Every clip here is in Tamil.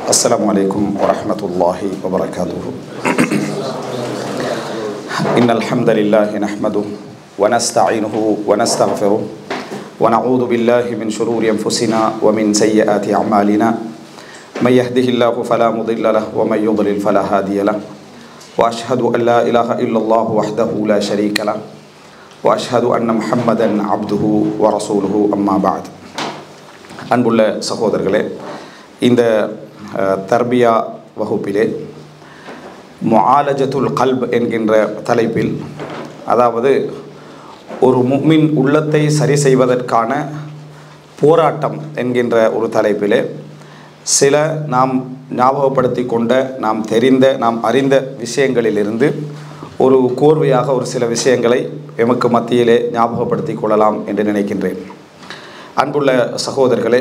السلام عليكم ورحمة الله وبركاته إن الحمد لله نحمده ونستعينه ونستغفره ونعوذ بالله من شرور أنفسنا ومن سيئات أعمالنا من يهده الله فلا مضل له ومن يضلل فلا هادي له وأشهد أن لا إله إلا الله وحده لا شريك له وأشهد أن محمدا عبده ورسوله أما بعد அன்புள்ள சகோதரர்களே இந்த அஹ், தர்பியா வகுப்பிலே முஆலஜத்துல் கல்ப் என்கின்ற தலைப்பில் அதாவது ஒரு முஃமின் உள்ளத்தை சரி செய்வதற்கான போராட்டம் என்கின்ற ஒரு தலைப்பிலே சில நாம் ஞாபகப்படுத்தி கொண்ட நாம் தெரிந்த நாம் அறிந்த விஷயங்களிலிருந்து ஒரு கோர்வையாக ஒரு சில விஷயங்களை எமக்கு மத்தியிலே ஞாபகப்படுத்திக் கொள்ளலாம் என்று நினைக்கின்றேன் அன்புள்ள சகோதரர்களே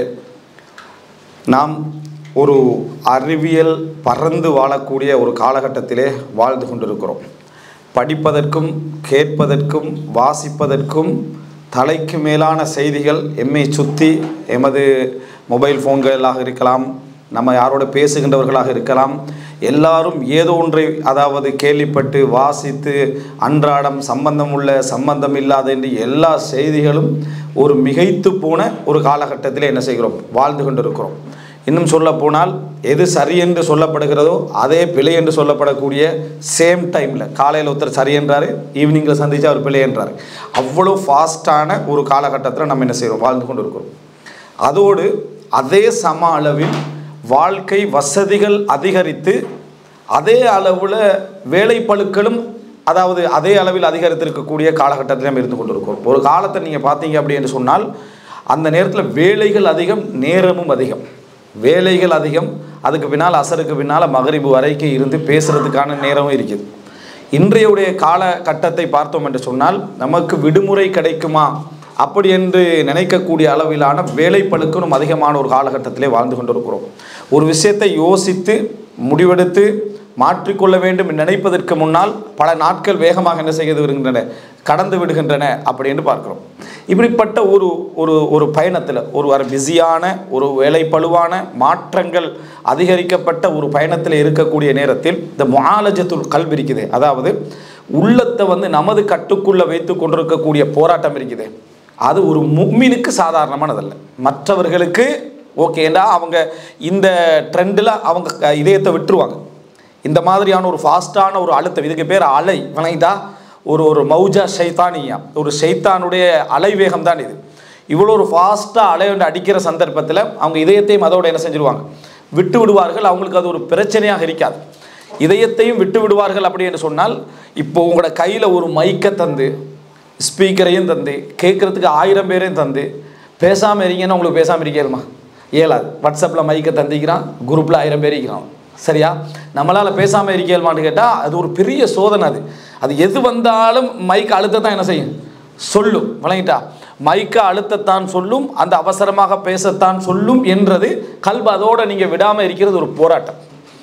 நாம் ஒரு அறிவியல் பறந்து வாழக்கூடிய ஒரு காலகட்டத்திலே வாழ்ந்து கொண்டிருக்கிறோம் படிப்பதற்கும் கேட்பதற்கும் வாசிப்பதற்கும் தலைக்கு மேலான செய்திகள் எம்மை சுற்றி எமது மொபைல் ஃபோன்களாக இருக்கலாம் நம்ம யாரோட பேசுகின்றவர்களாக இருக்கலாம் எல்லாரும் ஏதோ ஒன்றை அதாவது கேள்விப்பட்டு வாசித்து அன்றாடம் சம்பந்தம் உள்ள சம்பந்தம் இல்லாத என்று எல்லா செய்திகளும் ஒரு மிகைத்து போன ஒரு காலகட்டத்தில் என்ன செய்கிறோம் வாழ்ந்து கொண்டிருக்கிறோம் இன்னும் சொல்ல போனால் எது சரி என்று சொல்லப்படுகிறதோ அதே பிழை என்று சொல்லப்படக்கூடிய சேம் டைமில் காலையில் ஒருத்தர் சரி என்றாரு ஈவினிங்கில் சந்திச்சு அவர் பிழை என்றார் அவ்வளோ ஃபாஸ்ட்டான ஒரு காலகட்டத்தில் நம்ம என்ன செய்கிறோம் வாழ்ந்து கொண்டு இருக்கிறோம் அதோடு அதே சம அளவில் வாழ்க்கை வசதிகள் அதிகரித்து அதே அளவில் வேலைப்பளுக்களும் அதாவது அதே அளவில் அதிகரித்திருக்கக்கூடிய காலகட்டத்தில் நம்ம இருந்து கொண்டிருக்கிறோம் ஒரு காலத்தை நீங்கள் பார்த்தீங்க அப்படின்னு சொன்னால் அந்த நேரத்தில் வேலைகள் அதிகம் நேரமும் அதிகம் வேலைகள் அதிகம் அதுக்கு பின்னால் அசருக்கு பின்னால் மகரிபு வரைக்கும் இருந்து பேசுகிறதுக்கான நேரமும் இருக்குது இன்றையுடைய காலகட்டத்தை பார்த்தோம் என்று சொன்னால் நமக்கு விடுமுறை கிடைக்குமா அப்படி என்று நினைக்கக்கூடிய அளவிலான வேலைப்பழுக்கணும் அதிகமான ஒரு காலகட்டத்திலே வாழ்ந்து கொண்டிருக்கிறோம் ஒரு விஷயத்தை யோசித்து முடிவெடுத்து மாற்றிக்கொள்ள வேண்டும் என்று நினைப்பதற்கு முன்னால் பல நாட்கள் வேகமாக என்ன செய்து வருகின்றன கடந்து விடுகின்றன அப்படின்னு பார்க்கிறோம் இப்படிப்பட்ட ஒரு ஒரு ஒரு பயணத்தில் ஒரு ஒரு பிஸியான ஒரு வேலைப்பழுவான மாற்றங்கள் அதிகரிக்கப்பட்ட ஒரு பயணத்தில் இருக்கக்கூடிய நேரத்தில் இந்த முஆலஜத்துல் கல்வி இருக்குது அதாவது உள்ளத்தை வந்து நமது கட்டுக்குள்ளே வைத்து கொண்டிருக்கக்கூடிய போராட்டம் இருக்குது அது ஒரு முக்மினுக்கு சாதாரணமானதல்ல மற்றவர்களுக்கு ஓகேண்டா அவங்க இந்த ட்ரெண்டில் அவங்க க- இதயத்தை விட்டுருவாங்க இந்த மாதிரியான ஒரு ஃபாஸ்ட்டான ஒரு அழுத்தம் இதுக்கு பேர் அலை வணங்கிட்டா ஒரு ஒரு மௌஜா ஷைத்தானியா ஒரு ஷைத்தானுடைய அலை வேகம் தான் இது இவ்வளோ ஒரு ஃபாஸ்ட்டாக அலை வந்து அடிக்கிற சந்தர்ப்பத்தில் அவங்க இதயத்தையும் அதோட என்ன செஞ்சிருவாங்க விட்டு விடுவார்கள் அவங்களுக்கு அது ஒரு பிரச்சனையாக இருக்காது இதயத்தையும் விட்டு விடுவார்கள் அப்படி என்று சொன்னால் இப்போ உங்களோட கையில் ஒரு மைக்கை தந்து ஸ்பீக்கரையும் தந்து கேட்குறதுக்கு ஆயிரம் பேரையும் தந்து பேசாமல் இருக்கீங்கன்னா உங்களுக்கு பேசாமல் இருக்கேருமா இயலாது வாட்ஸ்அப்பில் மைக்கை தந்திக்கிறான் குரூப்பில் ஆயிரம் பேர் இருக்கிறான் சரியா நம்மளால் பேசாமல் இருக்கேல்மான்னு கேட்டால் அது ஒரு பெரிய சோதனை அது அது எது வந்தாலும் மைக் அழுத்தத்தான் என்ன செய்யும் சொல்லும் வழங்கிட்டா மைக்கை அழுத்தத்தான் சொல்லும் அந்த அவசரமாக பேசத்தான் சொல்லும் என்றது கல்பு அதோடு நீங்கள் விடாமல் இருக்கிறது ஒரு போராட்டம்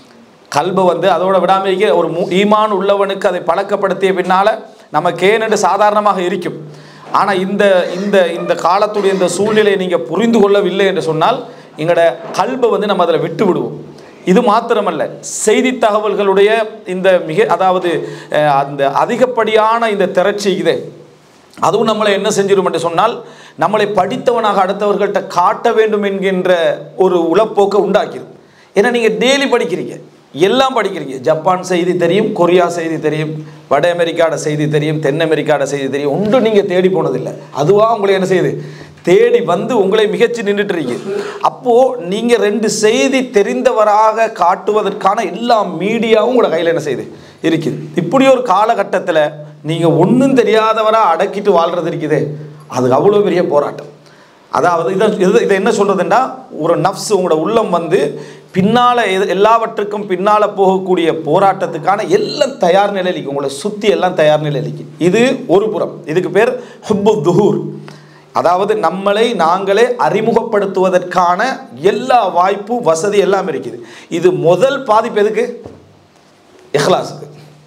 கல்பை வந்து அதோட விடாமல் இருக்க ஒரு மு- ஈமான் உள்ளவனுக்கு அதை பழக்கப்படுத்திய பின்னால் நமக்கு ஏனென்று சாதாரணமாக இருக்கும் ஆனால் இந்த இந்த இந்த காலத்துடைய இந்த சூழ்நிலையை நீங்கள் புரிந்து கொள்ளவில்லை என்று சொன்னால் எங்களோட கல்பை வந்து நம்ம அதில் விட்டு விடுவோம் இது மாத்திரமல்ல செய்தி தகவல்களுடைய இந்த மிக அதாவது அஹ், அந்த அதிகப்படியான இந்த திரட்சி இது அதுவும் நம்மளை என்ன செஞ்சிடும் என்று சொன்னால் நம்மளை படித்தவனாக அடுத்தவர்கள்ட்ட காட்ட வேண்டும் என்கின்ற ஒரு உளப்போக்கை உண்டாக்கிடும் ஏன்னா நீங்கள் டெய்லி படிக்கிறீங்க எல்லாம் படிக்கிறீங்க ஜப்பான் செய்தி தெரியும் கொரியா செய்தி தெரியும் வட அமெரிக்காட செய்தி தெரியும் தென் அமெரிக்காட செய்தி தெரியும் ஒன்றும் நீங்கள் தேடி போனதில்லை அதுவாக உங்களை என்ன செய்யுது தேடி வந்து உங்களை மிகச்சி நின்றுட்டுறீங்க அப்போது நீங்கள் ரெண்டு செய்தி தெரிந்தவராக காட்டுவதற்கான எல்லா மீடியாவும் உங்களோட கையில் என்ன செய்யுது இருக்குது இப்படி ஒரு காலகட்டத்தில் நீங்கள் ஒன்றும் தெரியாதவராக அடக்கிட்டு வாழ்றது இருக்குதே அது அவ்வளோ பெரிய போராட்டம் அதாவது இதை இது இதை என்ன சொல்கிறதுன்னா ஒரு நஃப்ஸ் உங்களோட உள்ளம் வந்து பின்னால் எது எல்லாவற்றுக்கும் பின்னால் போகக்கூடிய போராட்டத்துக்கான எல்லாம் தயார் நிலையிலிக்கு உங்களை சுற்றி எல்லாம் தயார் நிலையிலிக்கு இது ஒரு புறம் இதுக்கு பேர் ஹுப்பு துஹூர் அதாவது நம்மளை நாங்களே அறிமுகப்படுத்துவதற்கான எல்லா வாய்ப்பு வசதி எல்லாம் இருக்குது இது முதல் பாதிப்பு எதுக்கு இஹ்லாஸுக்கு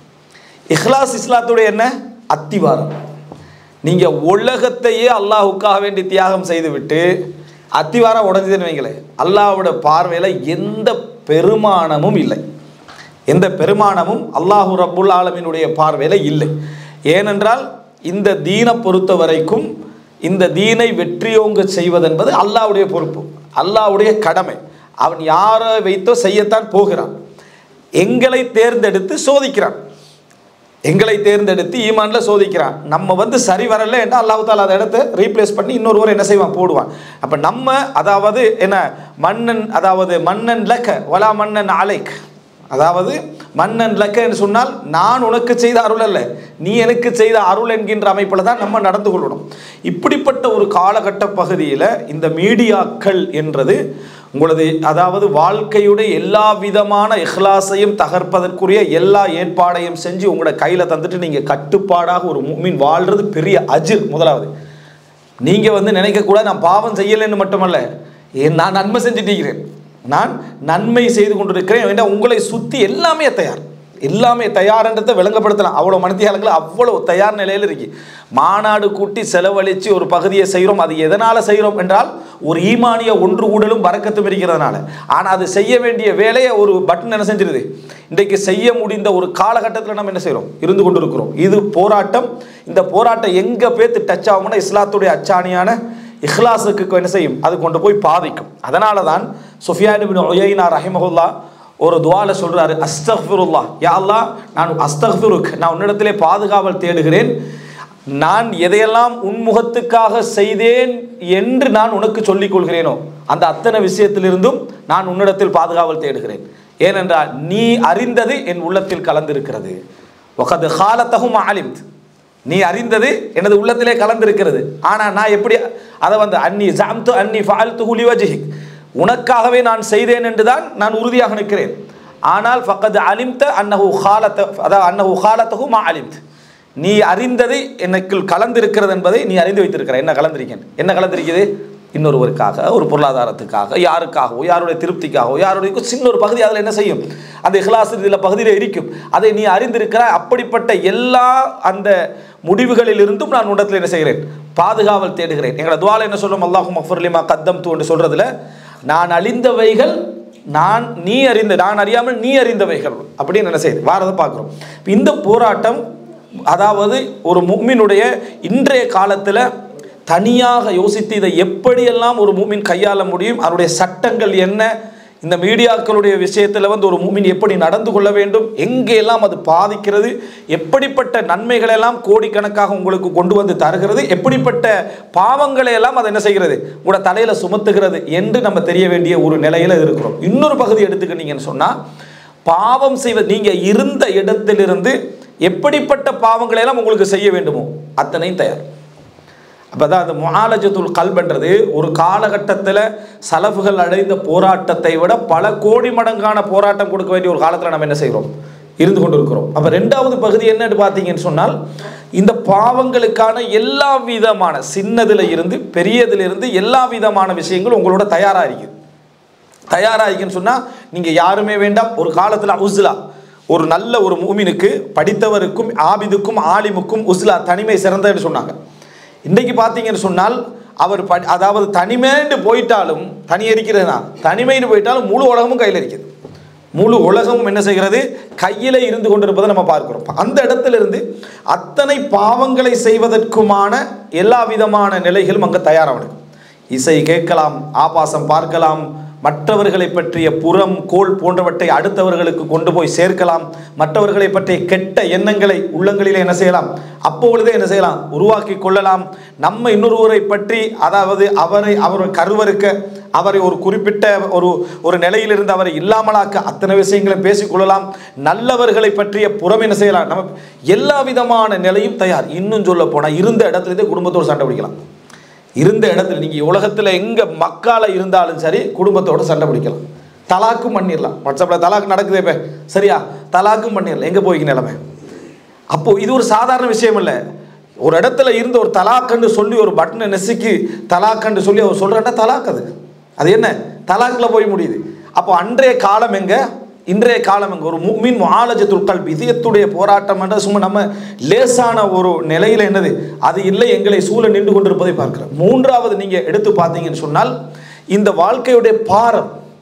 இஹ்லாஸ் இஸ்லாத்துடைய என்ன அத்திவாரம் நீங்கள் உலகத்தையே அல்லாஹுக்காக வேண்டி தியாகம் செய்துவிட்டு அத்திவாரம் உடஞ்சதுன்னு வைங்களேன் அல்லாஹ்வோட பார்வையில் எந்த பெருமானமும் இல்லை எந்த பெருமானமும் அல்லாஹு ரப்புல் ஆலமீனுடைய பார்வையில் இல்லை ஏனென்றால் இந்த தீனை பொறுத்த வரைக்கும் இந்த தீனை வெற்றியோங்க செய்வதென்பது அல்லாஹ்வுடைய பொறுப்பு அல்லாஹ்வுடைய கடமை அவன் யாரை வைத்தோ செய்யத்தான் போகிறான் எங்களை தேர்ந்தெடுத்து சோதிக்கிறான் எங்களை தேர்ந்தெடுத்து ஈமான்ல சோதிக்கிறான் நம்ம வந்து சரி வரல என்ன அல்லாஹ் தாலா அந்த இடத்த ரீப்ளேஸ் பண்ணி இன்னொருவர் என்ன செய்வான் போடுவான் அப்ப நம்ம அதாவது என்ன மன்னன் அதாவது மன்னன் லக்க வலா மன்னன் அலைக் அதாவது மன்னன் லக்கன்னு சொன்னால் நான் உனக்கு செய்த அருள் அல்ல நீ எனக்கு செய்த அருள் என்கின்ற அமைப்பில் தான் நம்ம நடந்து கொள்ளணும் இப்படிப்பட்ட ஒரு காலகட்ட பகுதியில் இந்த மீடியாக்கள் என்றது உங்களது அதாவது வாழ்க்கையுடைய எல்லா விதமான இஹ்லாஸையும் தகர்ப்பதற்குரிய எல்லா ஏற்பாடையும் செஞ்சு உங்களோட கையில் தந்துட்டு நீங்கள் கட்டுப்பாடாக ஒரு மீன் வாழ்றது பெரிய அஜிர் முதலாவது நீங்கள் வந்து நினைக்கக்கூடாது நான் பாவம் செய்யலைன்னு மட்டுமல்ல ஏன் நான் நன்மை செஞ்சுட்டு நான் நன்மை செய்து கொண்டிருக்கிறேன் வேண்டாம் உங்களை சுற்றி எல்லாமே தயார் எல்லாமே தயார்ன்றதை விளங்கப்படுத்தலாம் அவ்வளோ மனத்தியாளர்கள் அவ்வளோ தயார் நிலையில் இருக்கு மாநாடு கூட்டி செலவழித்து ஒரு பகுதியை செய்கிறோம் அது எதனால் செய்கிறோம் என்றால் ஒரு ஈமானிய ஒன்று கூடலும் பறக்கத்தும் இருக்கிறதுனால ஆனால் அது செய்ய வேண்டிய வேலையை ஒரு பட்டன் என்ன செஞ்சிருது இன்றைக்கு செய்ய முடிந்த ஒரு காலகட்டத்தில் நம்ம என்ன செய்கிறோம் இருந்து கொண்டு இருக்கிறோம் இது போராட்டம் இந்த போராட்டம் எங்கே பேத்து டச் ஆகும்னா இஸ்லாத்துடைய அச்சாணியான இஹ்லாஸுக்கு என்ன செய்யும் அது கொண்டு போய் பாதிக்கும் அதனால தான் சுஃபியான் பின் ஒய்னா ரஹிமஹுல்லா ஒரு துவால சொல்றாரு அஸ்தஃபிருல்லா யா அல்லாஹ் நான் அஸ்தஃபிருக் நான் உன்னிடத்திலே பாதுகாவல் தேடுகிறேன் நான் எதையெல்லாம் உன்முகத்துக்காக செய்தேன் என்று நான் உனக்கு சொல்லிக் கொள்கிறேனோ அந்த அத்தனை விஷயத்திலிருந்தும் நான் உன்னிடத்தில் பாதுகாவல் தேடுகிறேன் ஏனென்றால் நீ அறிந்தது என் உள்ளத்தில் கலந்திருக்கிறது ஒகது ஹாலத்தகும் ஆலிம் நீ அறிந்தது எனது உள்ளத்திலே கலந்திருக்கிறது ஆனால் நான் எப்படி அதை வந்து அன்னி ஜாம்து அன்னி ஃபால்து ஹுலி வஜிஹிக் உனக்காகவே நான் செய்தேன் என்று தான் நான் உறுதியாக நிற்கிறேன் ஆனால் ஃபக்கது அலிம்த அன்னஹு ஹாலத்த அதாவது அன்னஹு ஹாலத்தஹு மா அலிம்த் நீ அறிந்தது எனக்குள் கலந்திருக்கிறது என்பதை நீ அறிந்து வைத்திருக்கிற என்ன கலந்திருக்கேன் என்ன கலந்திருக்குது இன்னொருவருக்காக ஒரு பொருளாதாரத்துக்காக யாருக்காகவோ யாருடைய திருப்திக்காகவோ யாருடைய சின்ன ஒரு பகுதி அதில் என்ன செய்யும் அந்த இஹ்லாஸ் இதில் பகுதியில் இருக்கும் அதை நீ அறிந்திருக்கிறாய் அப்படிப்பட்ட எல்லா அந்த முடிவுகளில் இருந்தும் நான் உடத்தில் என்ன செய்கிறேன் பாதுகாவல் தேடுகிறேன் எங்களோட துவால என்ன சொல்லும் அல்லாஹும் மஃபர்லிமா கத்தம் தூண்டு சொல்றதுல நான் அழிந்தவைகள் நான் நீ அறிந்த நான் அறியாமல் நீ அறிந்தவைகள் அப்படின்னு என்ன செய்யுது வாரதை பார்க்குறோம் இந்த போராட்டம் அதாவது ஒரு முக்மினுடைய இன்றைய காலத்தில் தனியாக யோசித்து இதை எப்படியெல்லாம் ஒரு மூமின் கையாள முடியும் அதனுடைய சட்டங்கள் என்ன இந்த மீடியாக்களுடைய விஷயத்தில் வந்து ஒரு மூமின் எப்படி நடந்து கொள்ள வேண்டும் எங்கெல்லாம் அது பாதிக்கிறது எப்படிப்பட்ட நன்மைகளை எல்லாம் கோடிக்கணக்காக உங்களுக்கு கொண்டு வந்து தருகிறது எப்படிப்பட்ட பாவங்களை எல்லாம் அது என்ன செய்கிறது உங்களோட தலையில் சுமத்துகிறது என்று நம்ம தெரிய வேண்டிய ஒரு நிலையில் இருக்கிறோம் இன்னொரு பகுதி எடுத்துக்கிட்டீங்கன்னு சொன்னால் பாவம் செய்வது நீங்கள் இருந்த இடத்திலிருந்து எப்படிப்பட்ட பாவங்களை எல்லாம் உங்களுக்கு செய்ய வேண்டுமோ அத்தனையும் தயார் அப்போ தான் அந்த முஆலஜத்துல் கல்பன்றது ஒரு காலகட்டத்தில் சலஃபுகள் அடைந்த போராட்டத்தை விட பல கோடி மடங்கான போராட்டம் கொடுக்க வேண்டிய ஒரு காலத்தில் நம்ம என்ன செய்கிறோம் இருந்து கொண்டு இருக்கிறோம் அப்போ ரெண்டாவது பகுதி என்னன்னு பார்த்தீங்கன்னு சொன்னால் இந்த பாவங்களுக்கான எல்லா விதமான சின்னதில் இருந்து பெரியதில் இருந்து எல்லா விதமான விஷயங்களும் உங்களோட தயாராக இருக்குது தயாராகிக்குன்னு சொன்னால் நீங்கள் யாருமே வேண்டாம் ஒரு காலத்தில் உஸ்லா ஒரு நல்ல ஒரு மூமினுக்கு படித்தவருக்கும் ஆபிதுக்கும் ஆலிமுக்கும் உஸ்லா தனிமை சிறந்ததுன்னு சொன்னாங்க இன்றைக்கு பார்த்தீங்கன்னு சொன்னால் அவர் ப அதாவது தனிமைன்னு போயிட்டாலும் தனி இருக்கிறது தான் தனிமைன்னு போயிட்டாலும் முழு உலகமும் கையில் இருக்குது முழு உலகமும் என்ன செய்கிறது கையில் இருந்து கொண்டிருப்பதை நம்ம பார்க்கிறோம் அந்த இடத்துல இருந்து அத்தனை பாவங்களை செய்வதற்குமான எல்லா விதமான நிலைகளும் அங்கே தயாராகணும் இசை கேட்கலாம் ஆபாசம் பார்க்கலாம் மற்றவர்களை பற்றிய புறம் கோல் போன்றவற்றை அடுத்தவர்களுக்கு கொண்டு போய் சேர்க்கலாம் மற்றவர்களை பற்றிய கெட்ட எண்ணங்களை உள்ளங்களிலே என்ன செய்யலாம் அப்பொழுதே என்ன செய்யலாம் உருவாக்கி கொள்ளலாம் நம்ம இன்னொருவரை பற்றி அதாவது அவரை அவர் கருவறுக்க அவரை ஒரு குறிப்பிட்ட ஒரு ஒரு நிலையிலிருந்து அவரை இல்லாமலாக்க அத்தனை விஷயங்களை பேசிக்கொள்ளலாம் நல்லவர்களை பற்றிய புறம் என்ன செய்யலாம் நம்ம எல்லா விதமான நிலையும் தயார் இன்னும் சொல்ல போனால் இருந்த இடத்துலேருந்தே குடும்பத்தோடு சண்டை பிடிக்கலாம் இருந்த இடத்துல நீங்கள் உலகத்தில் எங்கே மக்கால இருந்தாலும் சரி குடும்பத்தோட சண்டை பிடிக்கலாம் தலாக்கும் பண்ணிடலாம் வாட்ஸ்அப்பில் தலாக்கு நடக்குதே இப்போ சரியா தலாக்கும் பண்ணிடலாம் எங்கே போய்க்கு நிலைமை அப்போது இது ஒரு சாதாரண விஷயம் இல்லை ஒரு இடத்துல இருந்து ஒரு தலாக்கண்டு சொல்லி ஒரு பட்டனை நெசுக்கி தலாக்கண்டு சொல்லி அவர் சொல்கிறேன்னா தலாக் அது அது என்ன தலாக்கில் போய் முடியுது அப்போ அன்றைய காலம் எங்கே இன்றைய காலம் எங்கே ஒரு மீன் ஆலஜத்துல் கல்வி இதயத்துடைய போராட்டம் என்ற சும்மா நம்ம லேசான ஒரு நிலையில் என்னது அது இல்லை எங்களை சூழ நின்று கொண்டிருப்பதை பார்க்கிறோம் மூன்றாவது நீங்கள் எடுத்து பார்த்தீங்கன்னு சொன்னால் இந்த வாழ்க்கையுடைய பாரம்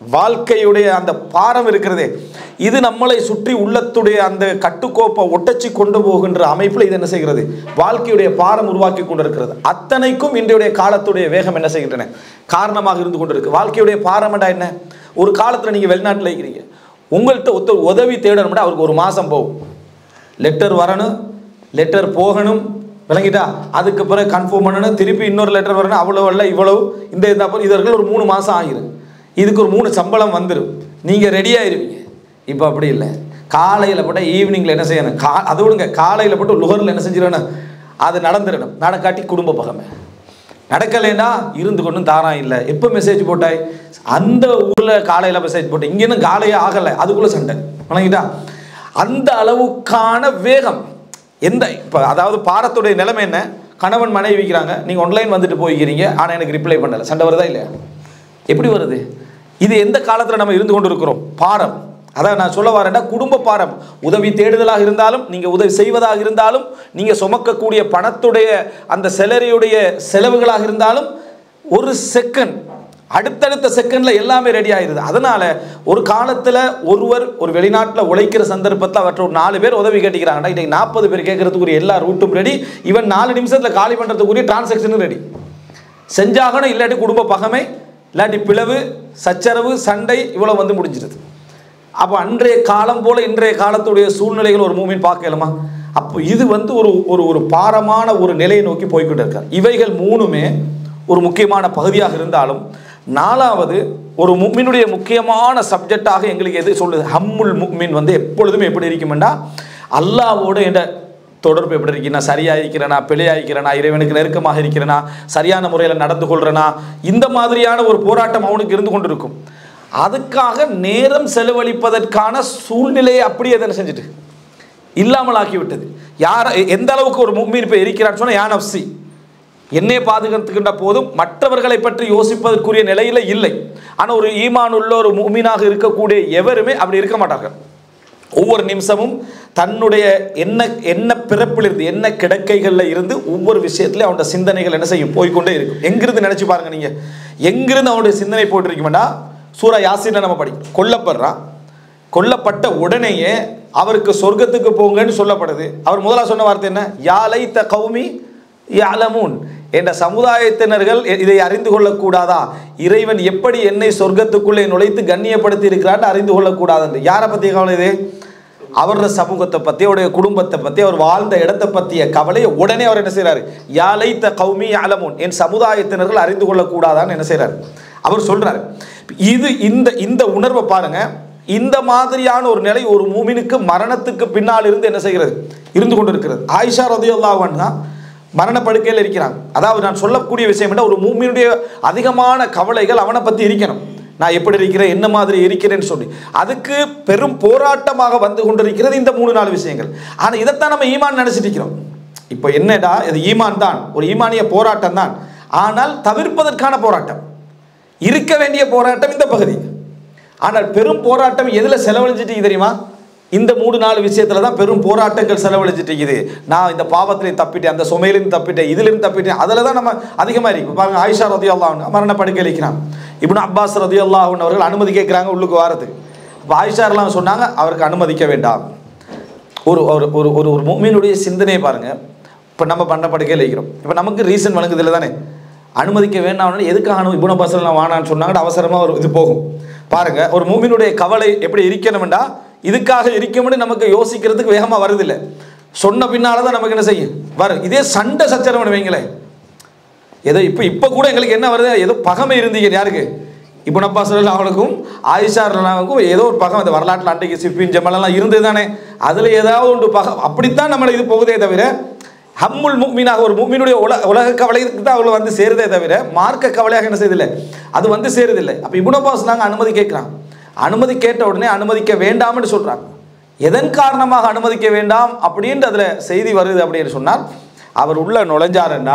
வாழ்க்கையுடைய அந்த பாரம் இருக்கிறதே இது நம்மளை சுற்றி உள்ளத்துடைய அந்த கட்டுக்கோப்பை ஒட்டச்சி கொண்டு போகின்ற அமைப்பில் இது என்ன செய்கிறது வாழ்க்கையுடைய பாரம் உருவாக்கி கொண்டிருக்கிறது அத்தனைக்கும் இன்றைய காலத்துடைய வேகம் என்ன செய்கின்றன காரணமாக இருந்து கொண்டிருக்கு வாழ்க்கையுடைய பாரம்டா என்ன ஒரு காலத்தில் நீங்கள் வெளிநாட்டில் இருக்கிறீங்க உங்கள்கிட்ட ஒருத்தர் உதவி தேடணும்னா அவருக்கு ஒரு மாதம் போகும் லெட்டர் வரணும் லெட்டர் போகணும் விளங்கிட்டா அதுக்கு பிறகு கன்ஃபார்ம் பண்ணணும் திருப்பி இன்னொரு லெட்டர் வரணும் அவ்வளோ இல்லை இவ்வளவு இந்த இந்த அப்புறம் இதற்கு ஒரு மூணு மாதம் ஆகிரும் இதுக்கு ஒரு மூணு சம்பளம் வந்துடும் நீங்கள் ரெடியாயிருவீங்க இப்போ அப்படி இல்லை காலையில் போட்டால் ஈவினிங்கில் என்ன செய்யணும் கா அதை விடுங்க காலையில் போட்டு லுகரில் என்ன செஞ்சிடணும் அது நடந்துடணும் நடக்காட்டி குடும்ப பகமை நடக்கலைன்னா இருந்து கொண்டும் தாராம் இல்லை எப்போ மெசேஜ் போட்டாய் அந்த ஊரில் காலையில் மெசேஜ் போட்டேன் இங்கே இன்னும் காலையே ஆகலை அதுக்குள்ளே சண்டை வணங்கிட்டா அந்த அளவுக்கான வேகம் எந்த இப்போ அதாவது பாரத்துடைய நிலைமை என்ன கணவன் மனைவி வைக்கிறாங்க நீங்கள் ஆன்லைன் வந்துட்டு போய்க்கிறீங்க ஆனால் எனக்கு ரிப்ளை பண்ணலை சண்டை வருதா இல்லையா எப்படி வருது இது எந்த காலத்தில் நம்ம இருந்து கொண்டு இருக்கிறோம் பாரம் அதான் நான் சொல்ல வரேன்னா குடும்ப பாரம் உதவி தேடுதலாக இருந்தாலும் நீங்கள் உதவி செய்வதாக இருந்தாலும் நீங்கள் சுமக்கக்கூடிய பணத்துடைய அந்த செலரியுடைய செலவுகளாக இருந்தாலும் ஒரு செகண்ட் அடுத்தடுத்த செகண்டில் எல்லாமே ரெடி ஆயிருது அதனால ஒரு காலத்தில் ஒருவர் ஒரு வெளிநாட்டில் உழைக்கிற சந்தர்ப்பத்தில் அவற்றை ஒரு நாலு பேர் உதவி கேட்டுக்கிறாங்க இன்னைக்கு நாற்பது பேர் கேட்கறதுக்குரிய எல்லா ரூட்டும் ரெடி இவன் நாலு நிமிஷத்தில் காலி பண்ணுறதுக்குரிய டிரான்சாக்ஷனும் ரெடி செஞ்சாகணும் இல்லாட்டி குடும்ப பகமை இல்லாட்டி பிளவு சச்சரவு சண்டை இவ்வளோ வந்து முடிஞ்சிருது அப்போ அன்றைய காலம் போல இன்றைய காலத்துடைய சூழ்நிலைகள் ஒரு மூமின் பார்க்கலாமா அப்போ இது வந்து ஒரு ஒரு ஒரு பாரமான ஒரு நிலையை நோக்கி போய்கிட்டு இருக்கார் இவைகள் மூணுமே ஒரு முக்கியமான பகுதியாக இருந்தாலும் நாலாவது ஒரு முக்மினுடைய முக்கியமான சப்ஜெக்டாக எங்களுக்கு எது சொல்லுது ஹம்முல் முக்மின் வந்து எப்பொழுதுமே எப்படி இருக்குமெண்டா அல்லாவோட என்ற தொடர்பு எப்படி இருக்கு நான் சரியா இருக்கிறேனா பிழையா இருக்கிறேனா இறைவனுக்கு நெருக்கமாக இருக்கிறேனா சரியான முறையில் நடந்து கொள்றேனா இந்த மாதிரியான ஒரு போராட்டம் அவனுக்கு இருந்து கொண்டிருக்கும் அதுக்காக நேரம் செலவழிப்பதற்கான சூழ்நிலையை அப்படியே என்ன செஞ்சுட்டு இல்லாமல் ஆக்கி விட்டது யார் எந்த அளவுக்கு ஒரு முக்மீன் இப்போ இருக்கிறான்னு சொன்னால் யான் அப்சி என்னை பாதுகாத்துக்கின்ற போதும் மற்றவர்களை பற்றி யோசிப்பதற்குரிய நிலையில் இல்லை ஆனால் ஒரு ஈமான் உள்ள ஒரு முக்மீனாக இருக்கக்கூடிய எவருமே அப்படி இருக்க மாட்டார்கள் ஒவ்வொரு நிமிஷமும் தன்னுடைய என்ன என்ன பிறப்பிலிருந்து என்ன கிடக்கைகளில் இருந்து ஒவ்வொரு விஷயத்துலையும் அவனோட சிந்தனைகள் என்ன செய்யும் போய்க்கொண்டே இருக்கும் எங்கிருந்து நினச்சி பாருங்க நீங்கள் எங்கிருந்து அவனுடைய சிந்தனை போயிட்டு இருக்குமெண்டா சூரா யாசினை நம்ம படி கொல்லப்படுறான் கொல்லப்பட்ட உடனேயே அவருக்கு சொர்க்கத்துக்கு போங்கன்னு சொல்லப்படுது அவர் முதலா சொன்ன வார்த்தை என்ன யாலை த கௌமி யாலமூன் என்ற சமுதாயத்தினர்கள் இதை அறிந்து கொள்ளக்கூடாதா இறைவன் எப்படி என்னை சொர்க்கத்துக்குள்ளே நுழைத்து கண்ணியப்படுத்தி இருக்கிறான்னு அறிந்து கொள்ளக்கூடாது யாரை பற்றி கவலை இது அவரோட சமூகத்தை பற்றி அவருடைய குடும்பத்தை பற்றி அவர் வாழ்ந்த இடத்தை பற்றிய கவலையை உடனே அவர் என்ன செய்கிறாரு யாலைத்த கௌமி அலமுன் என் சமுதாயத்தினர்கள் அறிந்து கொள்ளக்கூடாதான்னு என்ன செய்கிறார் அவர் சொல்றாரு இது இந்த இந்த உணர்வை பாருங்க இந்த மாதிரியான ஒரு நிலை ஒரு மூமினுக்கு மரணத்துக்கு பின்னால் இருந்து என்ன செய்கிறது இருந்து கொண்டு இருக்கிறது ஆயிஷா ரதியுல்லாவன் தான் மரணப்படுக்கையில் இருக்கிறாங்க அதாவது நான் சொல்லக்கூடிய விஷயம் என்ன ஒரு மூமியினுடைய அதிகமான கவலைகள் அவனை பற்றி இருக்கணும் நான் எப்படி இருக்கிறேன் என்ன மாதிரி இருக்கிறேன்னு சொல்லி அதுக்கு பெரும் போராட்டமாக வந்து கொண்டிருக்கிறது இந்த மூணு நாலு விஷயங்கள் ஆனால் இதைத்தான் நம்ம ஈமான் நினச்சிட்டு இருக்கிறோம் இப்போ என்னடா இது ஈமான் தான் ஒரு ஈமானிய போராட்டம் தான் ஆனால் தவிர்ப்பதற்கான போராட்டம் இருக்க வேண்டிய போராட்டம் இந்த பகுதி ஆனால் பெரும் போராட்டம் எதில் செலவழிஞ்சிட்டு தெரியுமா இந்த மூணு நாலு விஷயத்துல தான் பெரும் போராட்டங்கள் செலவழிச்சிட்டு இருக்குது நான் இந்த பாவத்திலையும் தப்பிட்டேன் அந்த சுமையிலையும் தப்பிட்டேன் இதுலேயும் தப்பிட்டேன் அதில் தான் நம்ம அதிகமாக இருக்கு பாருங்க ஆயிஷா ரதி அல்லாஹ் மரண படுக்கை அளிக்கிறான் இப்னு அப்பாஸ் ரதி அல்லாஹன் அவர்கள் அனுமதி கேட்குறாங்க உள்ளுக்கு வாரத்துக்கு இப்போ ஆயிஷாரெல்லாம் சொன்னாங்க அவருக்கு அனுமதிக்க வேண்டாம் ஒரு ஒரு ஒரு ஒரு ஒரு மூமியினுடைய சிந்தனையை பாருங்க இப்போ நம்ம பண்ண படுக்கையில் இருக்கிறோம் இப்போ நமக்கு ரீசன் வழங்குதில்ல தானே அனுமதிக்க வேண்டாம்னு எதுக்காக அனு இபுன பஸ்லாம் வானான்னு சொன்னாங்க அவசரமாக ஒரு இது போகும் பாருங்க ஒரு மூமினுடைய கவலை எப்படி இருக்கணும்டா இதுக்காக இருக்கும்னு நமக்கு யோசிக்கிறதுக்கு வேகமாக வருதில்லை சொன்ன பின்னால தான் நமக்கு என்ன செய்யும் வரும் இதே சண்டை சச்சரவன் வைங்களேன் ஏதோ இப்போ இப்போ கூட எங்களுக்கு என்ன வருது ஏதோ பகமை இருந்தீங்க யாருக்கு இப்போ நப்பா சொல்லலாம் அவனுக்கும் ஆயிஷா ரலாவுக்கும் ஏதோ ஒரு பகம் அந்த வரலாற்றில் அன்றைக்கு சிப்பின் ஜமலெல்லாம் இருந்தது தானே அதில் ஏதாவது ஒன்று பகம் அப்படித்தான் நம்மளை இது போகுதே தவிர ஹம்முல் முக்மீனாக ஒரு முக்மீனுடைய உல உலக கவலைக்கு தான் அவ்வளோ வந்து சேருதே தவிர மார்க்க கவலையாக என்ன செய்தில்லை அது வந்து சேருதில்லை அப்போ இபுனபாஸ் நாங்கள் அனுமதி கேட்குறான் அனுமதி கேட்ட உடனே அனுமதிக்க வேண்டாம்னு சொல்கிறாங்க எதன் காரணமாக அனுமதிக்க வேண்டாம் அப்படின்ட்டு அதில் செய்தி வருது அப்படின்னு சொன்னால் அவர் உள்ள நுழைஞ்சாருன்னா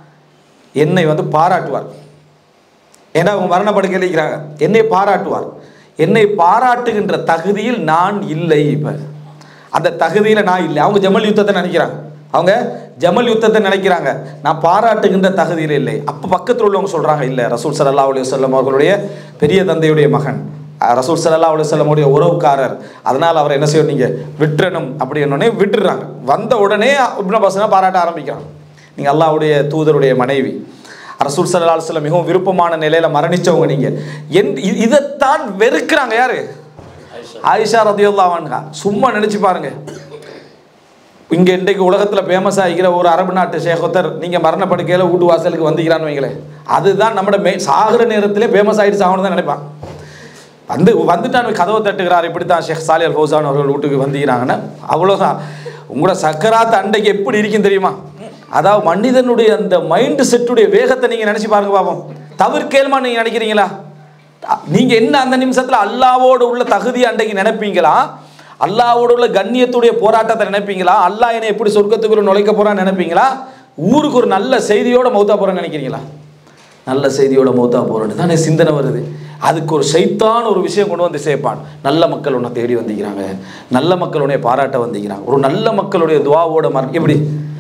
என்னை வந்து பாராட்டுவார் ஏன்னா அவங்க மரணப்படுக்கையில் இருக்கிறாங்க என்னை பாராட்டுவார் என்னை பாராட்டுகின்ற தகுதியில் நான் இல்லை இப்போ அந்த தகுதியில் நான் இல்லை அவங்க ஜமல் யுத்தத்தை நினைக்கிறாங்க அவங்க ஜமல் யுத்தத்தை நினைக்கிறாங்க நான் பாராட்டுகின்ற தகுதியில் இல்லை அப்போ பக்கத்தில் உள்ளவங்க சொல்கிறாங்க இல்லை ரசூல் சல்லா அலி வல்லம் அவர்களுடைய பெரிய தந்தையுடைய மகன் அஹ் ரசூல் சல்லா அலி வல்லமுடைய உறவுக்காரர் அதனால் அவர் என்ன செய்யணும் நீங்கள் விட்டுறணும் அப்படின்னோடனே விட்டுடுறாங்க வந்த உடனே இப்னு அப்பாஸ்னா பாராட்ட ஆரம்பிக்கிறாங்க நீங்கள் அல்லாஹ்வுடைய தூதருடைய மனைவி ரசூல் சல்லா அலுவலம் மிகவும் விருப்பமான நிலையில் மரணிச்சவங்க நீங்கள் என் இ- இதைத்தான் வெறுக்கிறாங்க யாரு ஆயிஷா ரதியுல்லாவான்கா சும்மா நினச்சி பாருங்க இங்கே இன்றைக்கு உலகத்தில் ஃபேமஸ் ஆகிக்கிற ஒரு அரபு நாட்டு ஷேகொத்தர் நீங்கள் மரணப்படுக்கையில் வீட்டு வாசலுக்கு வந்தீங்களான்னு வைங்களேன் அதுதான் நம்மட மே சாகிற நேரத்திலே ஃபேமஸ் ஆகிடுச்சு ஆகணும் தான் நினைப்பான் வந்து வந்துட்டான் கதவை தட்டுகிறார் இப்படி தான் ஷேக் சாலி அல் ஃபௌசான் அவர்கள் வீட்டுக்கு வந்தீங்கறாங்கன்னா அவ்வளோதான் உங்களோட சக்கராத் அண்டைக்கு எப்படி இருக்கும் தெரியுமா அதாவது மனிதனுடைய அந்த மைண்டு செட்டுடைய வேகத்தை நீங்கள் நினச்சி பாருங்க பாப்போம் தவிர்க்கேல்மா நீங்கள் நினைக்கிறீங்களா நீங்கள் என்ன அந்த நிமிஷத்தில் அல்லாவோடு உள்ள தகுதி அண்டைக்கு நினைப்பீங்களா அல்லாவோடு உள்ள கண்ணியத்துடைய போராட்டத்தை நினைப்பீங்களா அல்லாஹ் என்னை எப்படி சொர்க்கத்துக்குள்ள நுழைக்க போறான்னு நினைப்பீங்களா ஊருக்கு ஒரு நல்ல செய்தியோட மௌத்தா போறேன்னு நினைக்கிறீங்களா நல்ல செய்தியோட மௌத்தா போறேன்னு தானே சிந்தனை வருது அதுக்கு ஒரு சைத்தான் ஒரு விஷயம் கொண்டு வந்து சேர்ப்பான் நல்ல மக்கள் உன்னை தேடி வந்திக்கிறாங்க நல்ல மக்கள் உன்னை பாராட்ட வந்திக்கிறாங்க ஒரு நல்ல மக்களுடைய துவாவோட மரணம் எப்படி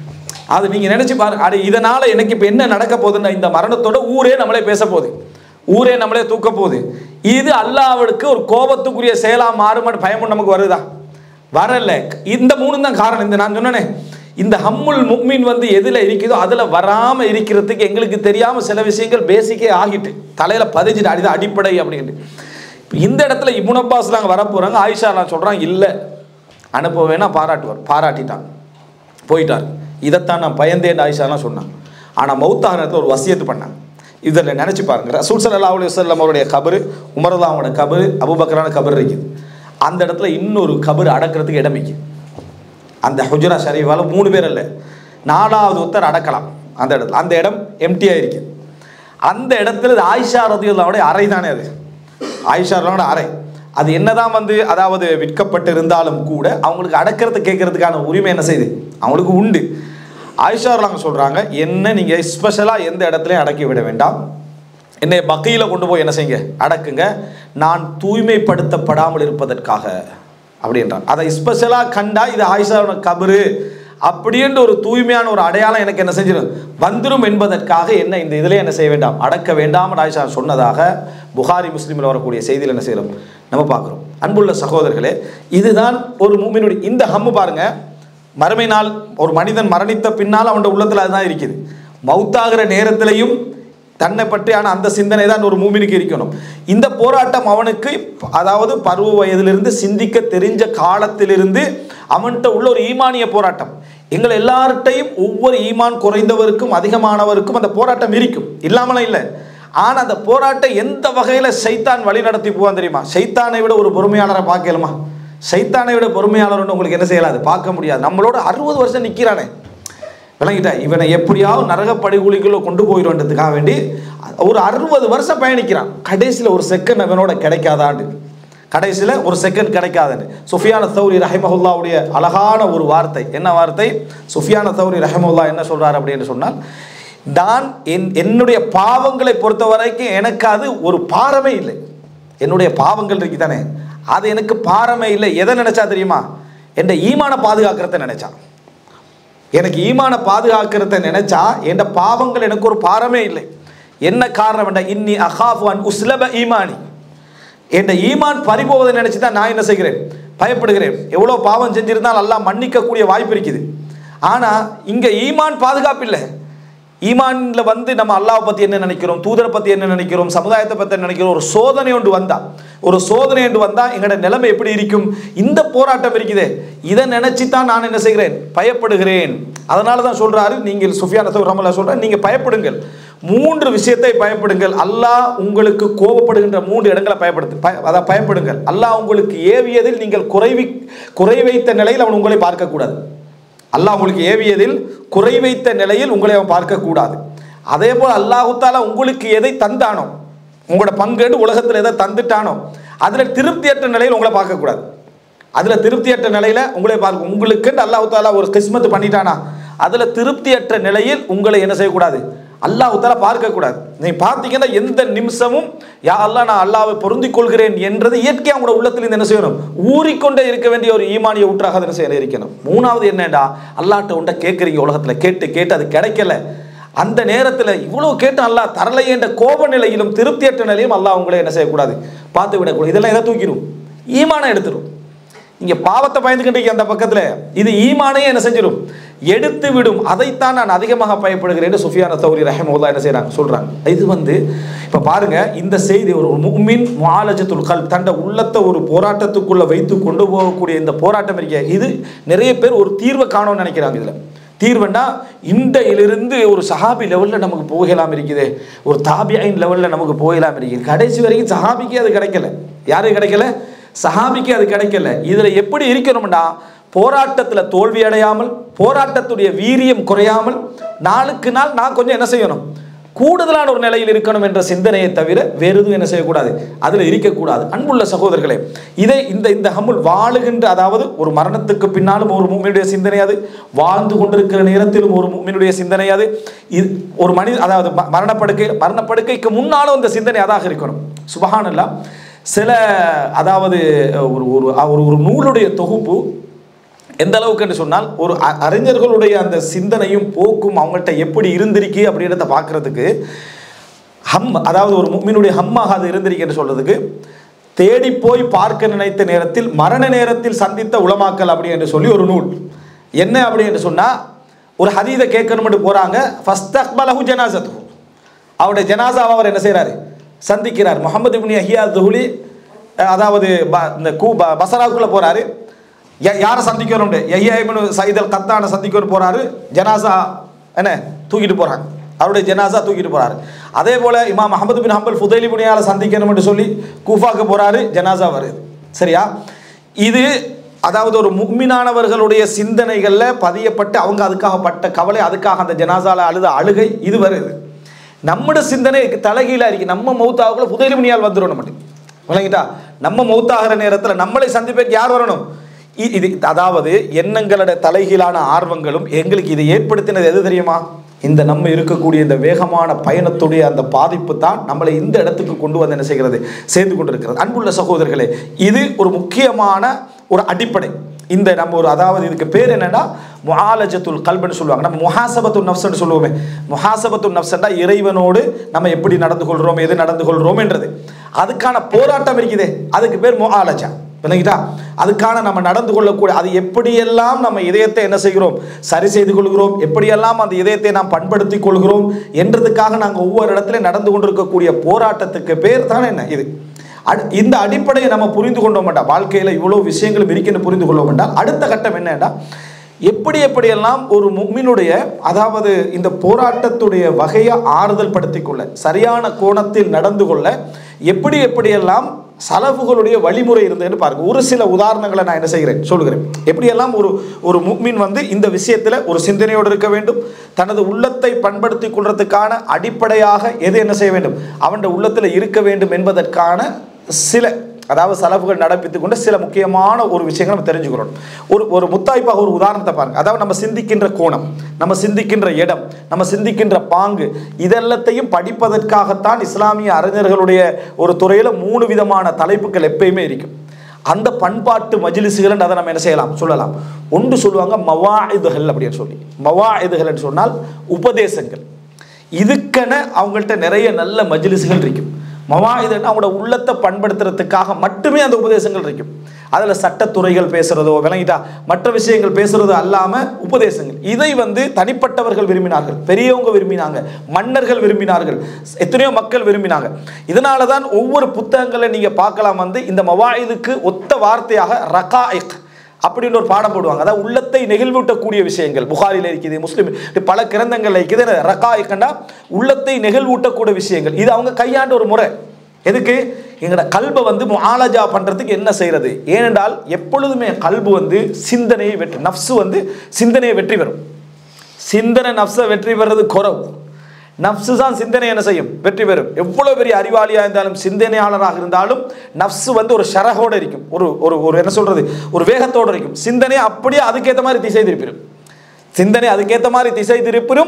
அது நீங்க நினைச்சு பாருங்க அட இதனால எனக்கு இப்போ என்ன நடக்க போகுதுன்னா இந்த மரணத்தோட ஊரே நம்மளே பேச போகுது ஊரே நம்மளே தூக்க போகுது இது அல்லாஹ்வுக்கு ஒரு கோபத்துக்குரிய செயலா மாறுமான்னு பயமும் நமக்கு வருதா வரல இந்த மூணு தான் காரணம் இந்த நான் சொன்னனே இந்த ஹம்முல் முக்மின் வந்து எதில் இருக்குதோ அதில் வராமல் இருக்கிறதுக்கு எங்களுக்கு தெரியாமல் சில விஷயங்கள் பேசிக்கே ஆகிட்டு தலையில் பதிஞ்சிட்டு அடிதான் அடிப்படை அப்படின்ட்டு இப்போ இந்த இடத்துல இபுன் அப்பாஸ் நாங்கள் வரப்போகிறாங்க ஆயிஷா நான் சொல்கிறாங்க இல்லை அனுப்ப வேணா பாராட்டுவார் பாராட்டிட்டான் போயிட்டார் இதைத்தான் நான் பயந்தேன் ஆயிஷாலாம் சொன்னான் ஆனால் மௌத்தான இடத்துல ஒரு வசியத்து பண்ணாங்க இதில் நினச்சி பாருங்க ரசூல் ஸல்லல்லாஹு அலைஹி வஸல்லம் அவருடைய கபரு உமரதாவோட கபரு அபுபக்கரான கபர் இருக்குது அந்த இடத்துல இன்னொரு கபர் அடக்கிறதுக்கு இடம் இருக்குது அந்த ஹுஜரா ஷரீஃபால மூணு பேர் இல்லை நாலாவது ஒருத்தர் அடக்கலாம் அந்த இடத்துல அந்த இடம் எம்டியாக இருக்குது அந்த இடத்துல இது ஆயிஷா ரதியுல்லாவுடைய அறை தானே அது ஆயிஷா ரதியுல்லாவோட அறை அது என்னதான் வந்து அதாவது விற்கப்பட்டு இருந்தாலும் கூட அவங்களுக்கு அடக்கிறது கேட்கறதுக்கான உரிமை என்ன செய்யுது அவங்களுக்கு உண்டு ஆயிஷா நாங்கள் சொல்கிறாங்க என்ன நீங்கள் ஸ்பெஷலாக எந்த இடத்துலையும் அடக்கி விட வேண்டாம் என்னை பக்கையில் கொண்டு போய் என்ன செய்யுங்க அடக்குங்க நான் தூய்மைப்படுத்தப்படாமல் இருப்பதற்காக அப்படின்றான் அதை ஸ்பெஷலாக கண்டா இது ஆயிஷாவோட கபரு அப்படின்ற ஒரு தூய்மையான ஒரு அடையாளம் எனக்கு என்ன செஞ்சிடும் வந்துடும் என்பதற்காக என்ன இந்த இதிலே என்ன செய்ய வேண்டாம் அடக்க வேண்டாம் ஆயிஷா சொன்னதாக புகாரி முஸ்லீமில் வரக்கூடிய செய்தியில் என்ன செய்கிறோம் நம்ம பார்க்குறோம் அன்புள்ள சகோதரர்களே இதுதான் ஒரு மூமினுடைய இந்த ஹம்மு பாருங்க மறுமை நாள் ஒரு மனிதன் மரணித்த பின்னால் அவனோட உள்ளத்தில் அதுதான் இருக்குது மௌத்தாகிற நேரத்திலையும் தன்னை பற்றியான அந்த சிந்தனை தான் ஒரு மூமினுக்கு இருக்கணும் இந்த போராட்டம் அவனுக்கு அதாவது பருவ வயதிலிருந்து சிந்திக்க தெரிஞ்ச காலத்திலிருந்து அவன்கிட்ட உள்ள ஒரு ஈமானிய போராட்டம் எங்கள் எல்லார்ட்டையும் ஒவ்வொரு ஈமான் குறைந்தவருக்கும் அதிகமானவருக்கும் அந்த போராட்டம் இருக்கும் இல்லாமலாம் இல்லை ஆனால் அந்த போராட்டம் எந்த வகையில் சைத்தான் வழி நடத்தி போவான் தெரியுமா சைத்தானை விட ஒரு பொறுமையாளரை பார்க்கலுமா சைத்தானை விட பொறுமையாளர்னு உங்களுக்கு என்ன செய்யலாது பார்க்க முடியாது நம்மளோட அறுபது வருஷம் நிற்கிறானே விளங்கிட்டா இவனை எப்படியாவது நரக படுகொலிக்குள்ள கொண்டு போயிடுன்றதுக்காக வேண்டி ஒரு அறுபது வருஷம் பயணிக்கிறான் கடைசியில் ஒரு செகண்ட் அவனோட கிடைக்காதாண்டு கடைசியில் ஒரு செகண்ட் கிடைக்காதுன்னு சுஃபியான தௌரி ரஹிமஹுல்லாவுடைய அழகான ஒரு வார்த்தை என்ன வார்த்தை சுஃபியான தௌரி ரஹிமஹுல்லா என்ன சொல்றாரு அப்படின்னு சொன்னால் நான் என் என்னுடைய பாவங்களை பொறுத்த வரைக்கும் எனக்கு அது ஒரு பாரமே இல்லை என்னுடைய பாவங்கள் இருக்கு தானே அது எனக்கு பாரமே இல்லை எதை நினைச்சா தெரியுமா என் ஈமான பாதுகாக்கிறத நினைச்சான் எனக்கு ஈமான பாதுகாக்கிறத நினைச்சா என் பாவங்கள் எனக்கு ஒரு பாரமே இல்லை என்ன காரணம் என்றால் இன்னி அஹாஃபு அன் உஸ்லப ஈமானி என் ஈமான் பறிபோவதை நினைச்சு தான் நான் என்ன செய்கிறேன் பயப்படுகிறேன் எவ்வளோ பாவம் செஞ்சிருந்தால் எல்லாம் மன்னிக்கக்கூடிய வாய்ப்பு இருக்குது ஆனால் இங்கே ஈமான் பாதுகாப்பு இல்லை ஈமானில் வந்து நம்ம அல்லாவை பற்றி என்ன நினைக்கிறோம் தூதரை பற்றி என்ன நினைக்கிறோம் சமுதாயத்தை பற்றி என்ன நினைக்கிறோம் ஒரு சோதனை ஒன்று வந்தா ஒரு சோதனை ஒன்று வந்தால் எங்களோட நிலைமை எப்படி இருக்கும் இந்த போராட்டம் இருக்குதே இதை நினச்சி தான் நான் என்ன செய்கிறேன் பயப்படுகிறேன் அதனால தான் சொல்கிறாரு நீங்கள் சுஃபியான ரமலா சொல்கிறேன் நீங்கள் பயப்படுங்கள் மூன்று விஷயத்தை பயப்படுங்கள் அல்லாஹ் உங்களுக்கு கோபப்படுகின்ற மூன்று இடங்களை பயப்படுத்து பய அதான் பயப்படுங்கள் அல்லாஹ் உங்களுக்கு ஏவியதில் நீங்கள் குறைவி குறை வைத்த நிலையில் அவன் உங்களை பார்க்கக்கூடாது அல்லாஹ் உங்களுக்கு ஏவியதில் குறை வைத்த நிலையில் உங்களை அவன் பார்க்கக்கூடாது அதே போல் அல்லாஹுத்தாலா உங்களுக்கு எதை தந்தானோ உங்களோட பங்கேடு உலகத்தில் எதை தந்துட்டானோ அதில் திருப்தியற்ற நிலையில் உங்களை பார்க்கக்கூடாது அதில் திருப்தியற்ற நிலையில் உங்களை பார்க்க உங்களுக்குன்னு அல்லாஹு தாலா ஒரு கிஸ்மத்து பண்ணிட்டானா அதில் திருப்தியற்ற நிலையில் உங்களை என்ன செய்யக்கூடாது அல்லாஹ் தால பார்க்கக்கூடாது நீ பார்த்தீங்கன்னா எந்த நிமிஷமும் யா அல்லாஹ் நான் அல்லாவை பொருந்திக் கொள்கிறேன் என்றது இயற்கையாக உங்களோட உள்ளத்தில் இருந்து என்ன செய்யணும் ஊறிக்கொண்டே இருக்க வேண்டிய ஒரு ஈமானிய ஊற்றாக என்ன செய்ய இருக்கணும் மூணாவது என்னடா அல்லாட்ட உண்ட கேட்குறீங்க உலகத்தில் கேட்டு கேட்டு அது கிடைக்கல அந்த நேரத்தில் இவ்வளோ கேட்டு அல்லாஹ் தரலையேன்ற கோப நிலையிலும் திருப்தியற்ற நிலையும் அல்லாஹ் உங்களை என்ன செய்யக்கூடாது பார்த்து விடக்கூடாது இதெல்லாம் எதை தூக்கிடும் ஈமானை எடுத்துரும் இங்கே பாவத்தை பயந்துக்கிட்டு அந்த பக்கத்தில் இது ஈமானையே என்ன செஞ்சிடும் எடுத்து விடும் அதைத்தான் நான் அதிகமாக பயப்படுகிறேன் சுஃபியான தௌரி ரஹமுல்லா என்ன செய்கிறாங்க சொல்கிறாங்க இது வந்து இப்போ பாருங்க இந்த செய்தி ஒரு முக்மின் மாலஜத்துல் கல் தண்ட உள்ளத்தை ஒரு போராட்டத்துக்குள்ளே வைத்து கொண்டு போகக்கூடிய இந்த போராட்டம் இருக்க இது நிறைய பேர் ஒரு தீர்வை காணும்னு நினைக்கிறாங்க இதில் தீர்வுன்னா இன்றையிலிருந்து ஒரு சஹாபி லெவலில் நமக்கு போகலாம் இருக்குது ஒரு தாபியின் லெவலில் நமக்கு போகலாம் இருக்குது கடைசி வரைக்கும் சஹாபிக்கே அது கிடைக்கல யாருக்கு கிடைக்கல சஹாபிக்கு அது கிடைக்கல இதில் எப்படி இருக்கணும்னா போராட்டத்தில் தோல்வி அடையாமல் போராட்டத்துடைய வீரியம் குறையாமல் நாளுக்கு நாள் நான் கொஞ்சம் என்ன செய்யணும் கூடுதலான ஒரு நிலையில் இருக்கணும் என்ற சிந்தனையை தவிர வேறு எதுவும் என்ன செய்யக்கூடாது அதில் இருக்கக்கூடாது அன்புள்ள சகோதரர்களே இதை இந்த இந்த ஹம்முல் வாழுகின்ற அதாவது ஒரு மரணத்துக்கு பின்னாலும் ஒரு மூமினுடைய சிந்தனை அது வாழ்ந்து கொண்டிருக்கிற நேரத்திலும் ஒரு மூமினுடைய சிந்தனை அது இது ஒரு மனித அதாவது ம- மரணப்படுக்கை மரணப்படுக்கைக்கு முன்னாலும் இந்த சிந்தனை அதாக இருக்கணும் சுபஹானல்லா சில அதாவது ஒரு ஒரு ஒரு ஒரு நூலுடைய தொகுப்பு எந்த அளவுக்கு என்று சொன்னால் ஒரு அ- அறிஞர்களுடைய அந்த சிந்தனையும் போக்கும் அவங்கள்ட்ட எப்படி இருந்திருக்கு அப்படின்றத பார்க்கறதுக்கு ஹம் அதாவது ஒரு முக்மினுடைய ஹம்மாக அது இருந்திருக்கு என்று சொல்றதுக்கு தேடி போய் பார்க்க நினைத்த நேரத்தில் மரண நேரத்தில் சந்தித்த உலமாக்கல் அப்படி என்று சொல்லி ஒரு நூல் என்ன அப்படி என்று சொன்னால் ஒரு ஹதீதை கேட்கணும்னு போகிறாங்க ஃபஸ்ட் அக்பலஹு ஜனாசத்து அவருடைய ஜனாசாவை அவர் என்ன செய்கிறாரு சந்திக்கிறார் முகமது இப்னி அஹியா துஹுலி அஹ், அதாவது ப- இந்த கூ ப- பசராவுக்குள்ளே போகிறாரு யாரை சந்திக்கணும் யஹ்யா இப்னு சயீத் அல் கத்தானை சந்திக்கணும் போகிறாரு ஜனாசா என்ன தூக்கிட்டு போகிறாங்க அவருடைய ஜனாசா தூக்கிட்டு போகிறாரு அதே போல் இமாம் அஹமது பின் ஹம்பல் ஃபுதைலி புனியால சந்திக்கணும்னு சொல்லி கூஃபாக்கு போகிறாரு ஜனாசா வருது சரியா இது அதாவது ஒரு முக்மினானவர்களுடைய சிந்தனைகளில் பதியப்பட்டு அவங்க அதுக்காக பட்ட கவலை அதுக்காக அந்த ஜனாசால அழுத அழுகை இது வருது நம்மட சிந்தனை தலைகீழா இருக்கு நம்ம மௌத்தாவுக்குள்ள புதையல் மணியால் வந்துடும் நம்ம விளங்கிட்டா நம்ம மௌத்தாகிற நேரத்தில் நம்மளை சந்திப்பதற்கு யார் வரணும் இ- இது அதாவது எண்ணங்களோட தலைகீழான ஆர்வங்களும் எங்களுக்கு இதை ஏற்படுத்தினது எது தெரியுமா இந்த நம்ம இருக்கக்கூடிய இந்த வேகமான பயணத்துடைய அந்த பாதிப்பு தான் நம்மளை இந்த இடத்துக்கு கொண்டு வந்து என்ன செய்கிறது சேர்ந்து கொண்டிருக்கிறது அன்புள்ள சகோதரர்களே இது ஒரு முக்கியமான ஒரு அடிப்படை இந்த நம்ம ஒரு அதாவது இதுக்கு பேர் என்னன்னா முஹாலஜத்துல் கல்பன்னு சொல்லுவாங்க நம்ம முஹாசபத்து நப்ஸ்ன்னு சொல்லுவோமே முஹாசபத்து நப்ஸ்ன்றா இறைவனோடு நம்ம எப்படி நடந்து கொள்கிறோம் எது நடந்து கொள்கிறோம் என்றது அதுக்கான போராட்டம் இருக்குதே அதுக்கு பேர் முஹாலஜா விளங்கிட்டா அதுக்கான நம்ம நடந்து கொள்ளக்கூடிய அது எப்படியெல்லாம் நம்ம இதயத்தை என்ன செய்கிறோம் சரி செய்து கொள்கிறோம் எப்படியெல்லாம் அந்த இதயத்தை நாம் பண்படுத்தி கொள்கிறோம் என்றதுக்காக நாங்கள் ஒவ்வொரு இடத்துலையும் நடந்து கொண்டிருக்கக்கூடிய போராட்டத்துக்கு பேர் தான் என்ன இது அடு- இந்த அடிப்படையை நம்ம புரிந்து கொண்டோம் வேண்டாம் வாழ்க்கையில் இவ்வளோ விஷயங்களும் இருக்குன்னு புரிந்து கொள்ள வேண்டாம் அடுத்த கட்டம் என்னன்னா எப்படி எப்படியெல்லாம் ஒரு முக்மினுடைய அதாவது இந்த போராட்டத்துடைய வகையை ஆறுதல் படுத்திக் கொள்ள சரியான கோணத்தில் நடந்து கொள்ள எப்படி எப்படியெல்லாம் சலவுகளுடைய வழிமுறை இருந்ததுன்னு பாருங்க ஒரு சில உதாரணங்களை நான் என்ன செய்கிறேன் சொல்லுகிறேன் எப்படியெல்லாம் ஒரு ஒரு முக்மின் வந்து இந்த விஷயத்தில் ஒரு சிந்தனையோடு இருக்க வேண்டும் தனது உள்ளத்தை பண்படுத்தி கொள்றதுக்கான அடிப்படையாக எது என்ன செய்ய வேண்டும் அவன் உள்ளத்தில் இருக்க வேண்டும் என்பதற்கான சில அதாவது செலவுகள் நடப்பித்துக் கொண்டு சில முக்கியமான ஒரு விஷயங்கள் நம்ம தெரிஞ்சுக்கிறோம் ஒரு ஒரு முத்தாய்ப்பாக ஒரு உதாரணத்தை பாருங்க அதாவது நம்ம சிந்திக்கின்ற கோணம் நம்ம சிந்திக்கின்ற இடம் நம்ம சிந்திக்கின்ற பாங்கு இதெல்லாத்தையும் படிப்பதற்காகத்தான் இஸ்லாமிய அறிஞர்களுடைய ஒரு துறையில் மூணு விதமான தலைப்புகள் எப்பயுமே இருக்கும் அந்த பண்பாட்டு மஜ்லிஸுகள் அதை நம்ம என்ன செய்யலாம் சொல்லலாம் ஒன்று சொல்லுவாங்க மவாயுதுகள் அப்படின்னு சொல்லி மவாயுதுகள் சொன்னால் உபதேசங்கள் இதுக்கென அவங்கள்ட்ட நிறைய நல்ல மஜ்லிஸுகள் இருக்கும் மவாயுதுன்னா அவங்களோட உள்ளத்தை பண்படுத்துறதுக்காக மட்டுமே அந்த உபதேசங்கள் இருக்கும் அதில் சட்டத்துறைகள் பேசுகிறதோ விளங்கிட்டா மற்ற விஷயங்கள் பேசுகிறதோ அல்லாமல் உபதேசங்கள் இதை வந்து தனிப்பட்டவர்கள் விரும்பினார்கள் பெரியவங்க விரும்பினாங்க மன்னர்கள் விரும்பினார்கள் எத்தனையோ மக்கள் விரும்பினாங்க இதனால தான் ஒவ்வொரு புத்தகங்களை நீங்கள் பார்க்கலாம் வந்து இந்த மவாயுதுக்கு ஒத்த வார்த்தையாக ரகாயிக் அப்படின்னு ஒரு பாடம் போடுவாங்க அதாவது உள்ளத்தை நெகிழ்வூட்டக்கூடிய விஷயங்கள் புகாரில் இருக்குது முஸ்லீம் இப்படி பல கிரந்தங்கள்ல இருக்குது ரக்காய்க்கண்டா உள்ளத்தை நெகிழ்வூட்டக்கூடிய விஷயங்கள் இது அவங்க கையாண்ட ஒரு முறை எதுக்கு எங்களோட கல்பை வந்து முஆலஜா பண்ணுறதுக்கு என்ன செய்கிறது ஏனென்றால் எப்பொழுதுமே கல்பு வந்து சிந்தனையை வெற்றி நஃப்ஸு வந்து சிந்தனையை வெற்றி பெறும் சிந்தனை நஃப்ஸை வெற்றி பெறது குறவு நஃப்ஸு தான் சிந்தனை என்ன செய்யும் வெற்றி பெறும் எவ்வளோ பெரிய அறிவாளியாக இருந்தாலும் சிந்தனையாளராக இருந்தாலும் நஃப்ஸு வந்து ஒரு ஷரகோடு இருக்கும் ஒரு ஒரு ஒரு என்ன சொல்கிறது ஒரு வேகத்தோடு இருக்கும் சிந்தனை அப்படியே அதுக்கேற்ற மாதிரி திசை திருப்பிடும் சிந்தனை அதுக்கேற்ற மாதிரி திசை திருப்பிடும்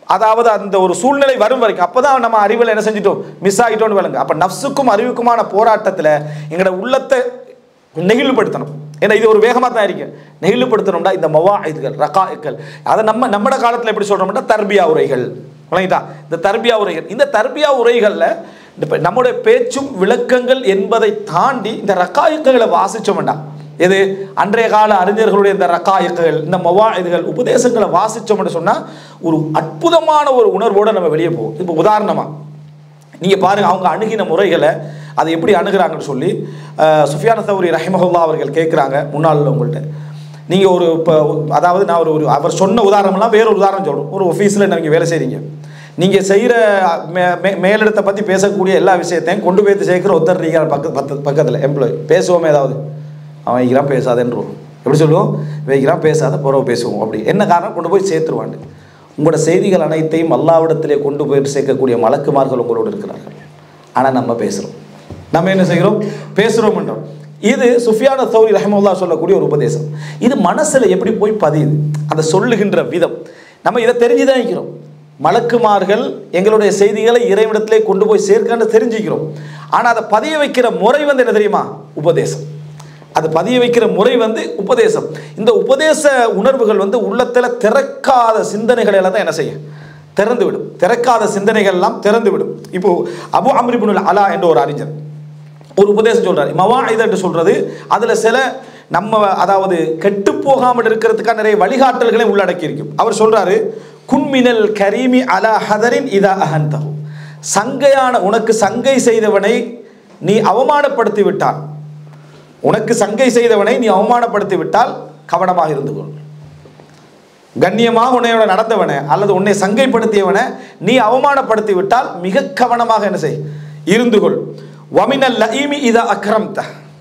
அதாவது அந்த ஒரு சூழ்நிலை வரும் வரைக்கும் அப்பதான் நம்ம அறிவில் என்ன செஞ்சிட்டோம் மிஸ் ஆகிட்டோம்னு விளங்கு அப்ப நஃப்ஸுக்கும் அறிவுக்குமான போராட்டத்துல எங்களோட உள்ளத்தை நெகிழ்வுபடுத்தணும் ஏன்னா இது ஒரு வேகமாக தான் இருக்கு நெகிழ்வுபடுத்தணும்னா இந்த மவா இதுகள் ரகாய்கள் அதை நம்ம நம்மட காலத்தில் எப்படி சொல்றோம்னா தர்பியா உரைகள் விளங்கிட்டா இந்த தர்பியா உரைகள் இந்த தர்பியா உரைகளில் இப்போ நம்முடைய பேச்சும் விளக்கங்கள் என்பதை தாண்டி இந்த ரக்காயக்குகளை வாசிச்சோம் வேண்டாம் எது அன்றைய கால அறிஞர்களுடைய இந்த ரக்காயக்குகள் இந்த மவா இதுகள் உபதேசங்களை வாசிச்சோம்னு சொன்னா ஒரு அற்புதமான ஒரு உணர்வோட நம்ம வெளியே போவோம் இப்போ உதாரணமா நீங்கள் பாருங்க அவங்க அணுகின முறைகளை அதை எப்படி அணுகுறாங்கன்னு சொல்லி அஹ், சுஃபியான சௌரி ரஹிமஹுல்லா அவர்கள் கேட்குறாங்க முன்னாள் உங்கள்கிட்ட நீங்கள் ஒரு இப்போ அதாவது நான் ஒரு ஒரு அவர் சொன்ன உதாரணம்லாம் வேற ஒரு உதாரணம் சொல்கிறோம் ஒரு ஆஃபீஸில் நீங்கள் வேலை செய்கிறீங்க நீங்கள் செய்கிற மே மே- மேலிடத்தை பற்றி பேசக்கூடிய எல்லா விஷயத்தையும் கொண்டு போய் சேர்க்குற ஒருத்தர் இருக்கிறார் பக்க பத்து பக்கத்தில் எம்ப்ளாயி பேசுவோமே ஏதாவது அவன் வைக்கிறான் பேசாதேன்றோம் எப்படி சொல்லுவோம் வைக்கிறான் பேசாத புறவு பேசுவோம் அப்படி என்ன காரணம் கொண்டு போய் சேர்த்துருவாண்டு உங்களோட செய்திகள் அனைத்தையும் அல்லாவிடத்திலே கொண்டு போய் சேர்க்கக்கூடிய மலக்குமார்கள் உங்களோடு இருக்கிறார்கள் ஆனால் நம்ம பேசுகிறோம் நம்ம என்ன செய்கிறோம் பேசுகிறோம் என்றோம் இது சுஃபியான சௌரி ரஹமுல்லா சொல்லக்கூடிய ஒரு உபதேசம் இது மனசில் எப்படி போய் பதியுது அதை சொல்லுகின்ற விதம் நம்ம இதை தெரிஞ்சு தான் இருக்கிறோம் மலக்குமார்கள் எங்களுடைய செய்திகளை இறைவிடத்திலே கொண்டு போய் சேர்க்கன்னு தெரிஞ்சுக்கிறோம் ஆனால் அதை பதிய வைக்கிற முறை வந்து என்ன தெரியுமா உபதேசம் அது பதிய வைக்கிற முறை வந்து உபதேசம் இந்த உபதேச உணர்வுகள் வந்து உள்ளத்தில் திறக்காத சிந்தனைகளை எல்லாம் தான் என்ன செய்யும் திறந்து விடும் திறக்காத சிந்தனைகள் எல்லாம் திறந்து விடும் இப்போ அபு அம்ரிபுனுல் அலா என்ற ஒரு அறிஞர் ஒரு உபதேசம் சொல்றாரு மவாயுத என்று சொல்றது அதுல சில நம்ம அதாவது கெட்டு போகாமல் இருக்கிறதுக்கான நிறைய வழிகாட்டல்களை உள்ளடக்கி இருக்கும் அவர் சொல்றாரு குன்மினல் கரீமி அலா ஹதரின் இதா அஹந்தஹு சங்கையான உனக்கு சங்கை செய்தவனை நீ அவமானப்படுத்தி விட்டான் உனக்கு சங்கை செய்தவனை நீ அவமானப்படுத்தி விட்டால் கவனமாக இருந்து கொள் கண்ணியமாக உன்னையோட நடந்தவனை அல்லது உன்னை சங்கைப்படுத்தியவனை நீ அவமானப்படுத்தி விட்டால் மிக கவனமாக என்ன செய் இருந்து கொள் வமினல் லஈமி இத அக்ரம்த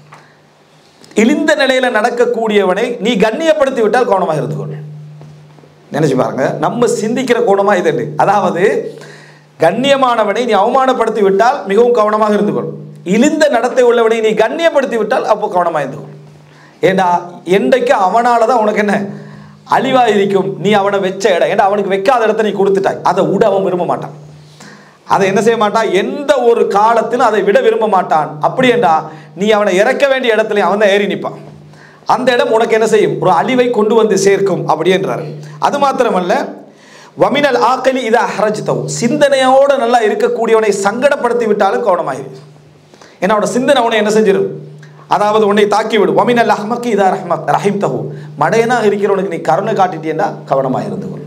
இழிந்த நிலையில நடக்கக்கூடியவனை நீ கண்ணியப்படுத்தி விட்டால் கவனமாக இருந்து கொள் நினைச்சு பாருங்க நம்ம சிந்திக்கிற கோணமா இது என்ன? அதாவது கண்ணியமானவனை நீ அவமானப்படுத்தி விட்டால் மிகவும் கவனமாக இருந்து கொள் இழிந்த நடத்தை உள்ளவனை நீ கண்ணியப்படுத்தி விட்டால் அப்போ கவனமாக இருந்து கொள் ஏண்டா என்றைக்கு அவனால தான் உனக்கு என்ன அழிவா இருக்கும் நீ அவனை வச்ச இடம் ஏண்டா அவனுக்கு வைக்காத இடத்த நீ கொடுத்துட்டாய் அதை விட அவன் விரும்ப மாட்டான் அதை என்ன செய்ய மாட்டான் எந்த ஒரு காலத்திலும் அதை விட விரும்ப மாட்டான் அப்படி என்றா நீ அவனை இறக்க வேண்டிய இடத்துல அவன் தான் ஏறி நிற்பான் அந்த இடம் உனக்கு என்ன செய்யும் ஒரு அழிவை கொண்டு வந்து சேர்க்கும் அப்படின்றாரு அது மாத்திரமல்ல வமினல் ஆக்கலி இதை அஹரஜ்தவும் சிந்தனையோட நல்லா இருக்கக்கூடியவனை சங்கடப்படுத்தி விட்டாலும் கவனமாயிரு ஏன்னா அவனோட சிந்தனை அவனை என்ன செஞ்சிடும் அதாவது உன்னை தாக்கி விடும் வமினல் அஹ்மக்கு இதா ரஹ்மத் ரஹீம் தஹு மடையனாக இருக்கிறவனுக்கு நீ கருணை காட்டிட்டேன்னா கவனமாக இருந்து கொள்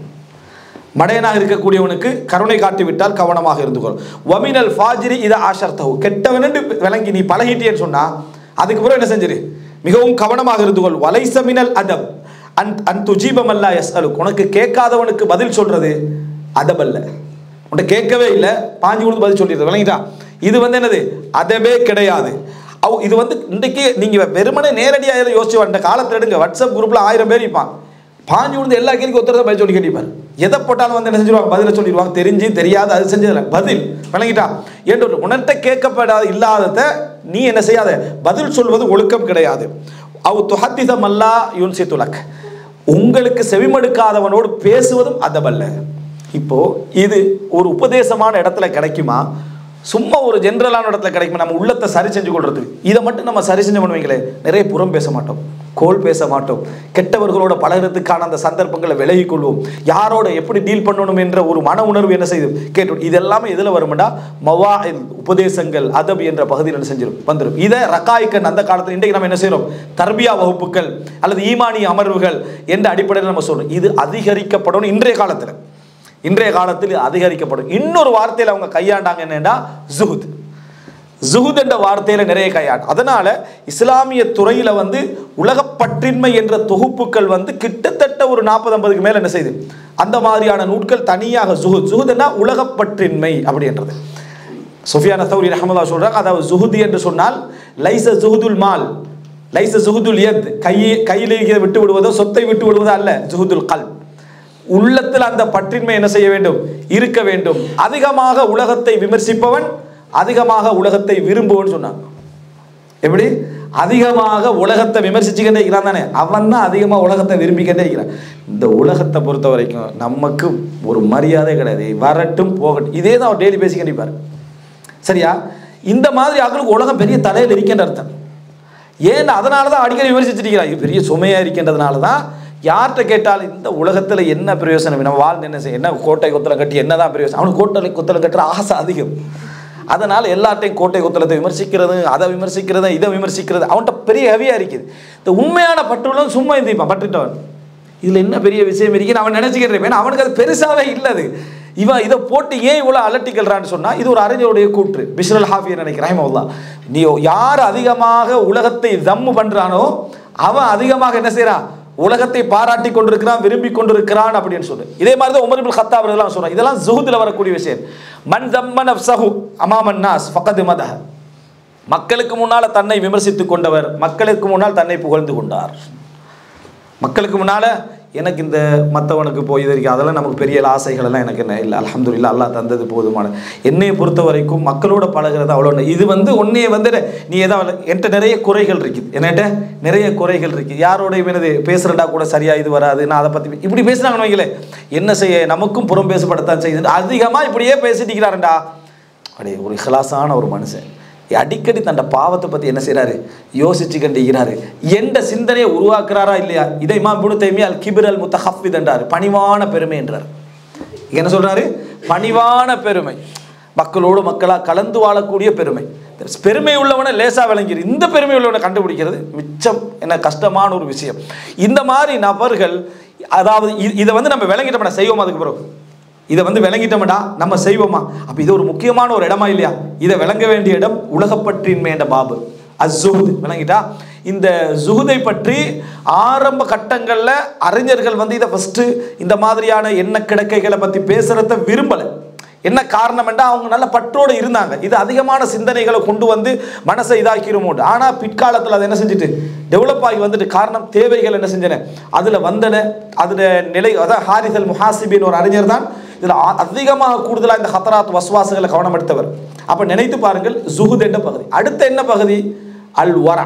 மடையனாக இருக்கக்கூடியவனுக்கு கருணை காட்டி விட்டால் கவனமாக இருந்து கொள் வமினல் ஃபாஜிரி இதை ஆஷர்த்தவு கெட்டவனு விளங்கி நீ பழகிட்டேன்னு சொன்னா அதுக்கு பிறகு என்ன செஞ்சிரு மிகவும் கவனமாக இருந்து கொள் வலைசமினல் அதப் அன் அன் துஜீபம் அல்லா எஸ் உனக்கு கேட்காதவனுக்கு பதில் சொல்றது அதப் அல்ல உன்கிட்ட கேட்கவே இல்லை பாஞ்சு கொடுத்து பதில் சொல்லிடுறது விளங்கிட்டா இது வந்து என்னது அதவே கிடையாது அவ் இது வந்து இன்றைக்கு நீங்கள் வெறுமனே நேரடியாக எதை யோசிச்சு வந்த காலத்தில் எடுங்க வாட்ஸ்அப் குரூப்பில் ஆயிரம் பேர் இருப்பான் பாஞ்சு விழுந்து எல்லா கேள்விக்கும் ஒருத்தர் தான் பதில் சொல்லி கேட்டிப்பார் எதை போட்டாலும் வந்து என்ன செஞ்சிருவாங்க பதில சொல்லிடுவாங்க தெரிஞ்சு தெரியாது அது செஞ்சதில்ல பதில் விளங்கிட்டா என்று உணர்த்த கேட்கப்படாத இல்லாதத நீ என்ன செய்யாத பதில் சொல்வது ஒழுக்கம் கிடையாது அவ் துஹத்திதம் அல்லா யுன்சி துலக் உங்களுக்கு செவிமடுக்காதவனோடு பேசுவதும் அதபல்ல இப்போ இது ஒரு உபதேசமான இடத்துல கிடைக்குமா சும்மா ஒரு ஜென்ரலான இடத்துல கிடைக்குமா நம்ம உள்ளத்தை சரி செஞ்சு கொள்றதுக்கு இதை மட்டும் நம்ம சரி செஞ்சு பண்ணுவீங்களே நிறைய புறம் பேச மாட்டோம் கோல் பேச மாட்டோம் கெட்டவர்களோட பழகிறதுக்கான அந்த சந்தர்ப்பங்களை விலகிக் கொள்வோம் யாரோட எப்படி டீல் பண்ணணும் என்ற ஒரு மன உணர்வு என்ன செய்யுது கேட்டு இது எல்லாமே எதில் வரும்டா மவா உபதேசங்கள் அதப் என்ற பகுதியில் என்ன செஞ்சிடும் வந்துடும் இதை ரக்காய்க்கன் அந்த காலத்தில் இன்றைக்கு நம்ம என்ன செய்கிறோம் தர்பியா வகுப்புகள் அல்லது ஈமானிய அமர்வுகள் என்ற அடிப்படையில் நம்ம சொல்றோம் இது அதிகரிக்கப்படணும் இன்றைய காலத்தில் இன்றைய காலத்தில் இது அதிகரிக்கப்படும் இன்னொரு வார்த்தையில் அவங்க கையாண்டாங்க என்னன்னா ஜுஹுத் ஜுஹுத் என்ற வார்த்தையில நிறைய கையாண்டு அதனால இஸ்லாமிய துறையில வந்து உலகப்பற்றின்மை என்ற தொகுப்புகள் வந்து கிட்டத்தட்ட ஒரு நாற்பது ஐம்பதுக்கு மேல என்ன செய்யுது அந்த மாதிரியான நூட்கள் தனியாக ஜுஹுத் ஜுஹுத்னா உலகப்பற்றின்மை அப்படின்றது சுஃபியான தௌரி ரஹமதா சொல்றாங்க அதாவது ஜுஹுதி என்று சொன்னால் லைச ஜுஹுதுல் மால் லைச ஜுஹுதுல் யத் கையை கையில் இருக்கிறத விட்டு விடுவதோ சொத்தை விட்டு விடுவதோ அல்ல ஜுஹுதுல் கல் உள்ளத்தில் அந்த பற்றின்மை என்ன செய்ய வேண்டும் இருக்க வேண்டும் அதிகமாக உலகத்தை விமர்சிப்பவன் அதிகமாக உலகத்தை விரும்புவன் சொன்னாங்க எப்படி அதிகமாக உலகத்தை விமர்சிச்சுக்கிட்டே இருக்கிறான் தானே அவன் தான் அதிகமாக உலகத்தை விரும்பிக்கிட்டே இருக்கிறான் இந்த உலகத்தை பொறுத்த வரைக்கும் நமக்கு ஒரு மரியாதை கிடையாது வரட்டும் போகட்டும் இதே தான் அவர் டெய்லி பேசிக்கிட்டு இருப்பார் சரியா இந்த மாதிரி ஆக்களுக்கு உலகம் பெரிய தலையில் இருக்கின்ற அர்த்தம் ஏன் அதனால தான் அடிக்கடி விமர்சிச்சிருக்கிறார் இது பெரிய சுமையாக இருக்கின்றதுனால தான் யார்கிட்ட கேட்டாலும் இந்த உலகத்தில் என்ன பிரயோசனம் நம்ம வாழ்ந்து என்ன செய்ய என்ன கோட்டை கொத்தலை கட்டி என்ன தான் பிரயோசனம் அவனுக்கு கோட்டை கொத்தலை கட்டுற ஆசை அதிகம் அதனால் எல்லார்ட்டையும் கோட்டை கொத்தலத்தை விமர்சிக்கிறது அதை விமர்சிக்கிறது இதை விமர்சிக்கிறது அவன்கிட்ட பெரிய ஹெவியாக இருக்குது இந்த உண்மையான பற்றுள்ளவன் சும்மா இருந்திப்பான் பட்டுட்டவன் இதில் என்ன பெரிய விஷயம் இருக்குன்னு அவன் நினச்சிக்கிறேன் ஏன்னா அவனுக்கு அது பெருசாகவே இல்லை அது இவன் இதை போட்டு ஏன் இவ்வளோ அலட்டிக்கல்றான்னு சொன்னால் இது ஒரு அறிஞருடைய கூற்று பிஸ்ரல் ஹாஃபியை நினைக்கிறேன் ரஹிமவுல்லா நீ யார் அதிகமாக உலகத்தை தம்மு பண்ணுறானோ அவன் அதிகமாக என்ன செய்கிறான் உலகத்தை பாராட்டி கொண்டிருக்கிறான் விரும்பி கொண்டிருக்கிறான் அப்படின்னு சொல்லு இதே மாதிரி தான் உமர் இப்னு கத்தாப் இதெல்லாம் சொல்கிறான் இதெல்லாம் ஜுஹுதில் வரக்கூடிய விஷயம் மன் தம்மன் சஹு அமாமன் நாஸ் ஃபகது மதஹ மக்களுக்கு முன்னால் தன்னை விமர்சித்து கொண்டவர் மக்களுக்கு முன்னால் தன்னை புகழ்ந்து கொண்டார் மக்களுக்கு முன்னால் எனக்கு இந்த மற்றவனுக்கு போய் இது இருக்கு அதெல்லாம் நமக்கு பெரிய ஆசைகள் எல்லாம் எனக்கு என்ன இல்லை அல்ஹம்துலில்லாஹ் அல்லாஹ் தந்தது போதுமான என்னையை பொறுத்த வரைக்கும் மக்களோட பழகிறது அவ்வளோ ஒண்ணு. இது வந்து உன்னைய வந்து நீ ஏதாவது என்கிட்ட நிறைய குறைகள் இருக்குது என்கிட்ட நிறைய குறைகள் இருக்குது யாரோடையும் எனது பேசுகிறடா கூட சரியாக இது வராது நான் அதை பற்றி இப்படி பேசுனாங்கன்னு வைங்களேன் என்ன செய்ய நமக்கும் புறம் பேசப்படத்தான் செய்யுது அதிகமாக இப்படியே பேசிட்டு இருக்கிறாருண்டா அப்படியே ஒரு இஹ்லாஸான ஒரு மனுஷன் அடிக்கடி தன்னை பாவத்தை பற்றி என்ன செய்கிறாரு யோசிச்சு கண்டிக்கிறாரு எந்த சிந்தனையை உருவாக்குறாரா இல்லையா இதை இமாம் இப்னு தைமியா அல் கிபிர் அல் முத்தஹஃபித் என்றார் பணிவான பெருமை என்றார் என்ன சொல்றாரு பணிவான பெருமை மக்களோடு மக்களாக கலந்து வாழக்கூடிய பெருமை பெருமை உள்ளவனை லேசா விளங்கிடு இந்த பெருமை உள்ளவனை கண்டுபிடிக்கிறது மிச்சம் என்ன கஷ்டமான ஒரு விஷயம் இந்த மாதிரி நபர்கள் அதாவது இ- இதை வந்து நம்ம விளங்கிட்டோம்னா செய்வோம் அதுக்கு பிறகு இதை வந்து விளங்கிட்டோம்டா நம்ம செய்வோமா அப்போ இது ஒரு முக்கியமான ஒரு இடமா இல்லையா இதை விளங்க வேண்டிய இடம் உலகப்பற்றின்மை என்ற பாபு அஸ்ஸுஹுத் விளங்கிட்டா இந்த ஜுகுதை பற்றி ஆரம்ப கட்டங்களில் அறிஞர்கள் வந்து இதை ஃபஸ்ட்டு இந்த மாதிரியான எண்ண கிடக்கைகளை பற்றி பேசுகிறத விரும்பலை என்ன காரணம் என்றால் அவங்க நல்ல பற்றோடு இருந்தாங்க இது அதிகமான சிந்தனைகளை கொண்டு வந்து மனசை இதாக்கிருமோண்டு ஆனால் பிற்காலத்தில் அதை என்ன செஞ்சுட்டு டெவலப் ஆகி வந்துட்டு காரணம் தேவைகள் என்ன செஞ்சன அதில் வந்தன அதில் நிலை அதான் ஹாரிசல் முஹாசிபின் ஒரு அறிஞர் தான் இதில் அதிகமாக கூடுதலாக இந்த ஹத்தராத் வஸ்வாசுகளை கவனம் எடுத்தவர் அப்போ நினைத்து பாருங்கள் ஜுஹுத் என்ற பகுதி அடுத்த என்ன பகுதி அல் வரா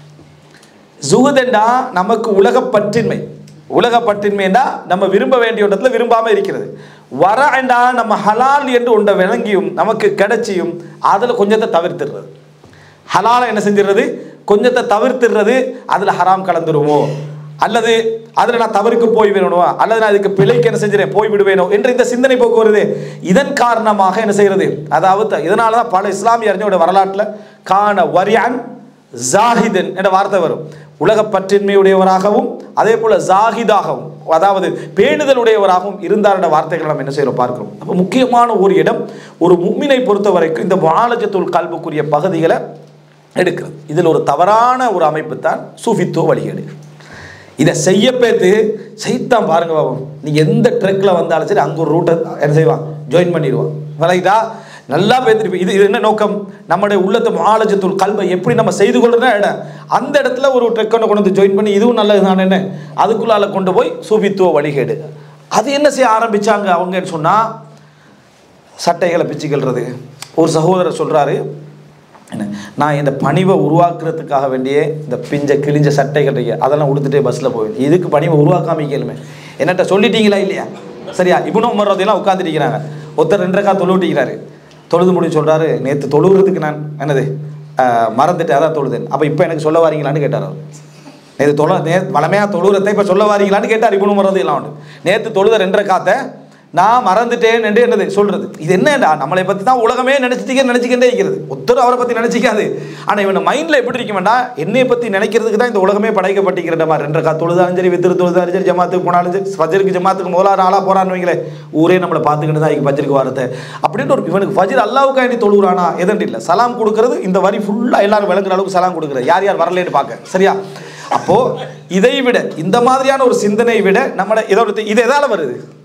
ஜுகுதெண்டா நமக்கு உலகப்பற்றின்மை உலகப்பற்றின்மைண்டா நம்ம விரும்ப வேண்டிய இடத்துல விரும்பாம இருக்கிறது வரண்டா நம்ம ஹலால் என்று ஒன்றை விளங்கியும் நமக்கு கிடைச்சியும் அதில் கொஞ்சத்தை தவிர்த்துடுறது ஹலாலை என்ன செஞ்சிடுறது கொஞ்சத்தை தவிர்த்துடுறது அதில் ஹராம் கலந்துருமோ அல்லது அதில் நான் தவறுக்கு போய் விடணுமா அல்லது நான் இதுக்கு பிழைக்கு என்ன செஞ்சிடேன் போய் விடுவேனோ என்று இந்த சிந்தனை போக்கு வருது இதன் காரணமாக என்ன செய்யறது அதாவது இதனால தான் பல இஸ்லாமிய அறிஞரோட வரலாற்றில் காண வரியான் ஜாஹிதன் என்ற வார்த்தை வரும் உலகப்பற்றின்மையுடையவராகவும் அதே போல ஜாஹிதாகவும் அதாவது பேணுதலுடையவராகவும் இருந்தார் என்ற வார்த்தைகளை நம்ம என்ன செய்கிறோம் பார்க்கிறோம் அப்போ முக்கியமான ஒரு இடம் ஒரு மும்மினை பொறுத்த வரைக்கும் இந்த முஆலஜத்துல் கல்புக்குரிய பகுதிகளை எடுக்கிறது இதில் ஒரு தவறான ஒரு அமைப்பு தான் சூஃபித்துவ வழிகேடு இதை செய்ய பேத்து செய்தான் பாருங்க பாபு நீ எந்த ட்ரெக்கில் வந்தாலும் சரி அங்கே ஒரு ரூட்டை என்ன செய்வான் ஜாயின் பண்ணிடுவான் விளங்கிட்டா நல்லா பேத்துட்டு இது இது என்ன நோக்கம் நம்முடைய உள்ளத்தை மாலஜத்துள் கல்வை எப்படி நம்ம செய்து கொள்றோம்னா இடம் அந்த இடத்துல ஒரு ட்ரெக் ஒன்று கொண்டு வந்து ஜாயின் பண்ணி இதுவும் நல்லது நான் என்ன அதுக்குள்ளால கொண்டு போய் சூபித்துவ வழிகேடு அது என்ன செய்ய ஆரம்பிச்சாங்க அவங்கன்னு சொன்னால் சட்டைகளை பிச்சுக்கல்றது ஒரு சகோதரர் சொல்கிறாரு என்ன நான் இந்த பணிவை உருவாக்குறதுக்காக வேண்டிய இந்த பிஞ்ச கிழிஞ்ச சட்டைகள் இருக்கு அதெல்லாம் உடுத்துட்டே பஸ்ஸில் போவேன் இதுக்கு பணிவை உருவாக்காம கேளுமே என்னட்ட சொல்லிட்டீங்களா இல்லையா சரியா இவனும் உமர் ரதையெல்லாம் உட்காந்துருக்கிறாங்க ஒருத்தர் ரெண்டரைக்கா தொழுவிட்டிக்கிறாரு தொழுது முடிஞ்சு சொல்கிறாரு நேற்று தொழுகிறதுக்கு நான் என்னது ஆஹ், மறந்துட்டு அதான் தொழுதேன் அப்போ இப்போ எனக்கு சொல்ல வாரீங்களான்னு கேட்டார் அவர் நேற்று தொழ நே வளமையாக தொழுகிறத இப்போ சொல்ல வாரீங்களான்னு கேட்டார் இவனு மறந்து எல்லாம் உண்டு நேற்று தொழுத ரெண்டரை காத்த நான் மறந்துட்டேன் என்று என்னது சொல்றது இது என்னடா நம்மளை பற்றி தான் உலகமே நினச்சிட்டே நினச்சிக்கிட்டே இருக்கிறது ஒருத்தர் அவரை பற்றி நினச்சிக்காது ஆனால் இவன் மைண்டில் எப்படி இருக்கும் வேண்டாம் என்னைய பற்றி நினைக்கிறதுக்கு தான் இந்த உலகமே படைக்கப்பட்டிருக்கிற மாதிரி ரெண்டரை கா தொழுதாலும் சரி வித்திரு தொழுதாலும் சரி ஜமாத்துக்கு போனாலும் சரி ஃபஜருக்கு ஜமாத்துக்கு முதலா நாளாக போகிறான்னு வைங்களேன் ஊரே நம்மளை பார்த்துக்கிட்டு தான் இங்கே ஃபஜருக்கு வரது அப்படின்ட்டு ஒரு இவனுக்கு ஃபஜர் அல்லாவுக்கு வேண்டி தொழுகிறானா எதண்டு இல்லை சலாம் கொடுக்கறது இந்த வரி ஃபுல்லாக எல்லாரும் விளங்குற அளவுக்கு சலாம் கொடுக்குறது யார் யார் வரலேன்னு பார்க்க சரியா அப்போ இதை விட இந்த மாதிரியான ஒரு சிந்தனை விட நம்மளோட இதோட இது எதால வருது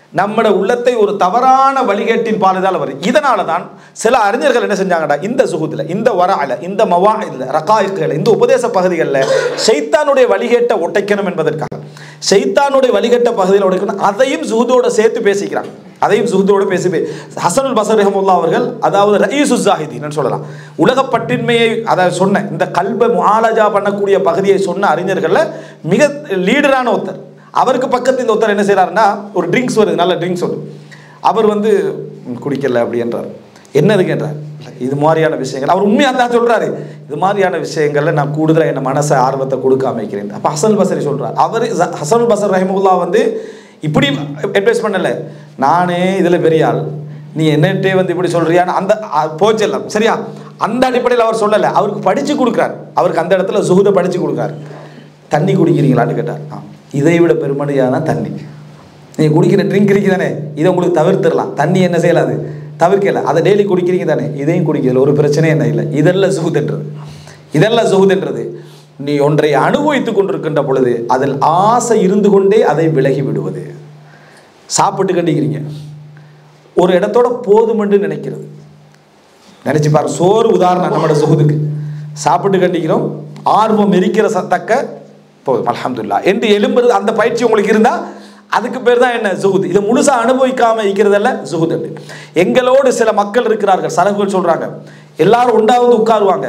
நம்மட உள்ளத்தை ஒரு தவறான வழிகேட்டின் பாலுதால் வரும் இதனால தான் சில அறிஞர்கள் என்ன செஞ்சாங்கடா இந்த சுகுத்தில் இந்த வரால இந்த மவாயில் ரகாய்கள் இந்த உபதேச பகுதிகளில் ஷைத்தானுடைய வழிகேட்டை ஒட்டைக்கணும் என்பதற்காக ஷைத்தானுடைய வழிகேட்ட பகுதியில் உடைக்கணும் அதையும் சுகுதோட சேர்த்து பேசிக்கிறாங்க அதையும் சுகுதோடு பேசி பே- ஹசனுல் பசர் ரஹமுல்லா அவர்கள் அதாவது ரயீசு ஜாஹிதின்னு சொல்லலாம் உலகப்பட்டின்மையை அதை சொன்ன இந்த கல்பை முஆலஜா பண்ணக்கூடிய பகுதியை சொன்ன அறிஞர்களில் மிக லீடரான ஒருத்தர் அவருக்கு பக்கத்து இந்த ஒருத்தர் என்ன செய்றாருன்னா ஒரு ட்ரிங்க்ஸ் வருது நல்ல ட்ரிங்க்ஸ் வருது அவர் வந்து "ம், குடிக்கல அப்படின்றார் என்ன இருக்குன்றார் "இல்ல, இது மாதிரியான விஷயங்கள் அவர் உண்மையாக தான் சொல்றாரு இது மாதிரியான விஷயங்கள்ல நான் கூடுதலாக என்ன மனசை ஆர்வத்தை கொடுக்காம வைக்கிறேன் அப்போ ஹசன் பசரி சொல்றார் அவர் ஹசன் பசர் ரஹமுல்லா வந்து இப்படி அட்வைஸ் பண்ணல நானே இதில் பெரிய ஆள் நீ என்னட்டே வந்து இப்படி சொல்றியான்னு அந்த அ- போச்செல்லாம் சரியா அந்த அடிப்படையில் அவர் சொல்லலை அவருக்கு படிச்சு கொடுக்குறார் அவருக்கு அந்த இடத்துல சுகுதை படிச்சு கொடுக்குறாரு தண்ணி குடிக்கிறீங்களான்னு கேட்டார் ஆ இதை விட பெருமடியான தண்ணி நீங்கள் குடிக்கிற ட்ரிங்க் இருக்கு தானே இதை உங்களுக்கு தவிர்த்திடலாம் தண்ணி என்ன செய்யலாது தவிர்க்கல அதை டெய்லி குடிக்கிறீங்க தானே இதையும் குடிக்கல ஒரு பிரச்சனையும் என்ன இல்லை இதெல்லாம் சுகுதுன்றது இதெல்லாம் சுகுதுன்றது நீ ஒன்றை அனுபவித்துக் கொண்டிருக்கின்ற பொழுது அதில் ஆசை இருந்து கொண்டே அதை விலகி விடுவது சாப்பிட்டு கண்டிக்கிறீங்க ஒரு இடத்தோட போதுமென்று நினைக்கிறது நினைச்சு பாரு சோறு உதாரணம் நம்மளோட சுகுதுக்கு சாப்பிட்டு கண்டிக்கிறோம் ஆர்வம் எரிக்கிற சத்தக்க போதும் அல்ஹம்துலில்லாஹ் என்று எழும்புறது அந்த பயிற்சி உங்களுக்கு இருந்தா அதுக்கு பேர் தான் என்ன ஜுகுத் இதை முழுசா அனுபவிக்காம இருக்கிறதல்ல ஜுகுத் என்று எங்களோடு சில மக்கள் இருக்கிறார்கள் சலகுகள் சொல்றாங்க எல்லாரும் உண்டாவது உட்காருவாங்க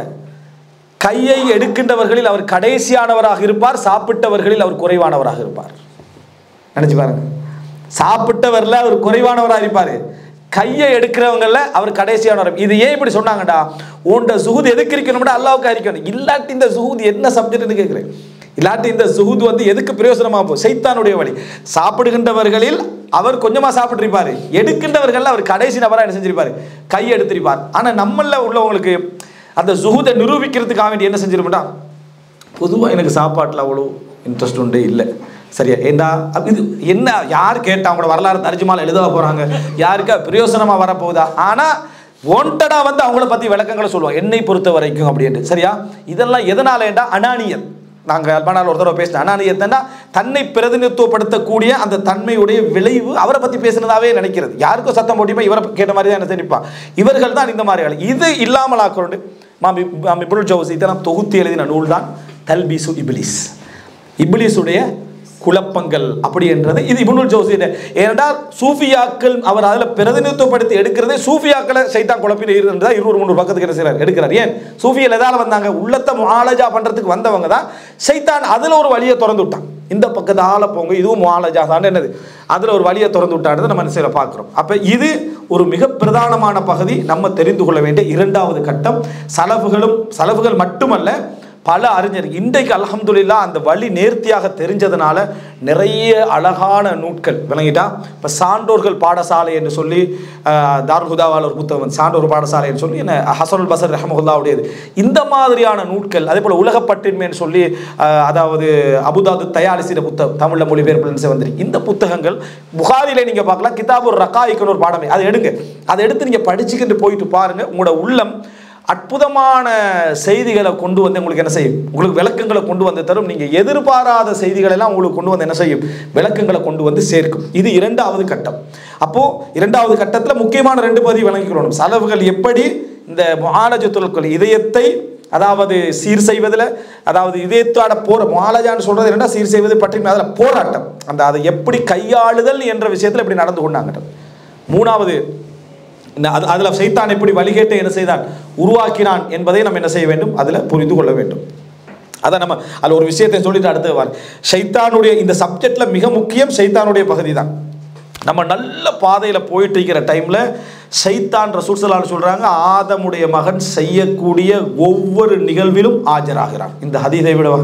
கையை எடுக்கின்றவர்களில் அவர் கடைசியானவராக இருப்பார் சாப்பிட்டவர்களில் அவர் குறைவானவராக இருப்பார் நினைச்சு பாருங்க சாப்பிட்டவர்ல அவர் குறைவானவராக இருப்பாரு கையை எடுக்கிறவங்கள அவர் கடைசியானவர் இது ஏன் இப்படி சொன்னாங்கடா உன்ட சுகுது எதுக்கு இருக்கணும்டா அல்லாவுக்கு இருக்கணும் இல்லாட்டி இந்த சுகுது என்ன சப்ஜெக்ட்னு கேட்குறேன் இல்லாட்டி இந்த சுகுது வந்து எதுக்கு பிரயோசனமாக போகும் சைத்தானுடைய வழி சாப்பிடுகின்றவர்களில் அவர் கொஞ்சமாக சாப்பிட்ருப்பாரு எடுக்கின்றவர்கள் அவர் கடைசி நபராக என்ன செஞ்சிருப்பாரு கை எடுத்திருப்பார் ஆனால் நம்மள உள்ளவங்களுக்கு அந்த சுகுதை நிரூபிக்கிறதுக்காக வேண்டி என்ன செஞ்சிருப்பா பொதுவாக எனக்கு சாப்பாட்டில் அவ்வளோ இன்ட்ரெஸ்ட் உண்டு இல்லை சரியா ஏண்டா அப்ப இது என்ன யார் கேட்டா அவங்களோட வரலாறு தர்ஜுமால எழுத போகிறாங்க யாருக்கா பிரயோசனமாக வரப்போகுதா ஆனால் ஒன்டடாக வந்து அவங்கள பற்றி விளக்கங்களை சொல்லுவாங்க என்னை பொறுத்த வரைக்கும் அப்படின்ட்டு சரியா இதெல்லாம் எதனாலேண்டா அனானியல் நாங்கள் அல்பானால் ஒரு தடவை பேசினோம் அனானியத்தைன்னா தன்னை பிரதிநிதித்துவப்படுத்தக்கூடிய அந்த தன்மையுடைய விளைவு அவரை பற்றி பேசுனதாவே நினைக்கிறது யாருக்கும் சத்தம் போட்டிப்பா இவரை கேட்ட மாதிரி தான் என்ன நினைப்பா இவர்கள் தான் இந்த மாதிரி ஆளு. இது இல்லாமல் ஆக்கொண்டு மாம் இப்- மாம் இப்னுல் ஜவுசி இதெல்லாம் தொகுத்து எழுதின நூல் தான் தல்பிசு இப்லிஸ் இப்லிஸுடைய குழப்பங்கள் அப்படி என்றது இது இப்னுல் ஜவுசி ஏனென்றால் சூஃபியாக்கள் அவர் அதில் பிரதிநிதித்துவப்படுத்தி எடுக்கிறதே சூஃபியாக்களை சைத்தான் குழப்பில் இருந்தால் இருநூறு முந்நூறு பக்கத்துக்கு என்ன செய்றார் எடுக்கிறார் ஏன் சூஃபியல் எதால வந்தாங்க உள்ளத்தை முஆலஜா பண்றதுக்கு வந்தவங்க தான் சைத்தான் அதுல ஒரு வழியை திறந்து விட்டான் இந்த பக்கத்தால போங்க இதுவும் முஆலஜா தான் என்னது அதுல ஒரு வழியை திறந்து விட்டான்றதை நம்ம என்ன பார்க்குறோம் அப்ப இது ஒரு மிக பிரதானமான பகுதி நம்ம தெரிந்து கொள்ள வேண்டிய இரண்டாவது கட்டம் சலவுகளும் சலவுகள் மட்டுமல்ல பல அறிஞர் இன்றைக்கு அல்ஹம்துலில்லா அந்த வழி நேர்த்தியாக தெரிஞ்சதுனால நிறைய அழகான நூட்கள் விளங்கிட்டா இப்போ சான்றோர்கள் பாடசாலை என்று சொல்லி ஆஹ், தாருல் ஹுதாவால் ஒரு புத்தகம் வந்து சான்றோர் பாடசாலை என்று சொல்லி என்ன ஹசனுல் பசர் ரஹமகுல்லாவுடையது இந்த மாதிரியான நூட்கள் அதே போல் உலகப்பட்டின்மைன்னு சொல்லி ஆஹ், அதாவது அபுதாது தயாரிசிற புத்தகம் தமிழில் மொழிபெயர்ப்பு வந்திருக்கு இந்த புத்தகங்கள் புகாரிலே நீங்கள் பார்க்கலாம் கிதாபுர் ரக்காய்க்குன்னு ஒரு பாடமே அதை எடுங்க அதை எடுத்து நீங்கள் படிச்சுக்கிட்டு போயிட்டு பாருங்க உங்களோட உள்ளம் அற்புதமான செய்திகளை கொண்டு வந்து உங்களுக்கு என்ன செய்யும் உங்களுக்கு விளக்கங்களை கொண்டு வந்து தரும் நீங்கள் எதிர்பாராத செய்திகளை எல்லாம் உங்களுக்கு கொண்டு வந்து என்ன செய்யும் விளக்கங்களை கொண்டு வந்து சேர்க்கும் இது இரண்டாவது கட்டம் அப்போ இரண்டாவது கட்டத்தில் முக்கியமான ரெண்டு பகுதி விளங்கிக்கணும் செலவுகள் எப்படி இந்த முகாலஜத்துல் இதயத்தை அதாவது சீர் செய்வதில் அதாவது இதயத்தோட போற மாலஜான்னு சொல்றது என்னன்னா சீர் செய்வது பற்றி அதில் போராட்டம் அந்த அதை எப்படி கையாளுதல் என்ற விஷயத்தில் எப்படி நடந்து கொண்டாங்க மூணாவது இந்த அது அதில் சைத்தான் எப்படி வழிகேட்டை என்ன செய்தான் உருவாக்கினான் என்பதை நம்ம என்ன செய்ய வேண்டும் அதில் புரிந்து கொள்ள வேண்டும் அதை நம்ம அதில் ஒரு விஷயத்தை சொல்லிட்டு அடுத்து வார் ஷைத்தானுடைய இந்த சப்ஜெக்ட்ல மிக முக்கியம் ஷைத்தானுடைய பகுதி தான் நம்ம நல்ல பாதையில் போயிட்டு இருக்கிற டைமில் ஷைத்தான் ரசூல்சலால் சொல்கிறாங்க ஆதமுடைய மகன் செய்யக்கூடிய ஒவ்வொரு நிகழ்விலும் ஆஜராகிறான் இந்த ஹதீதை விடவா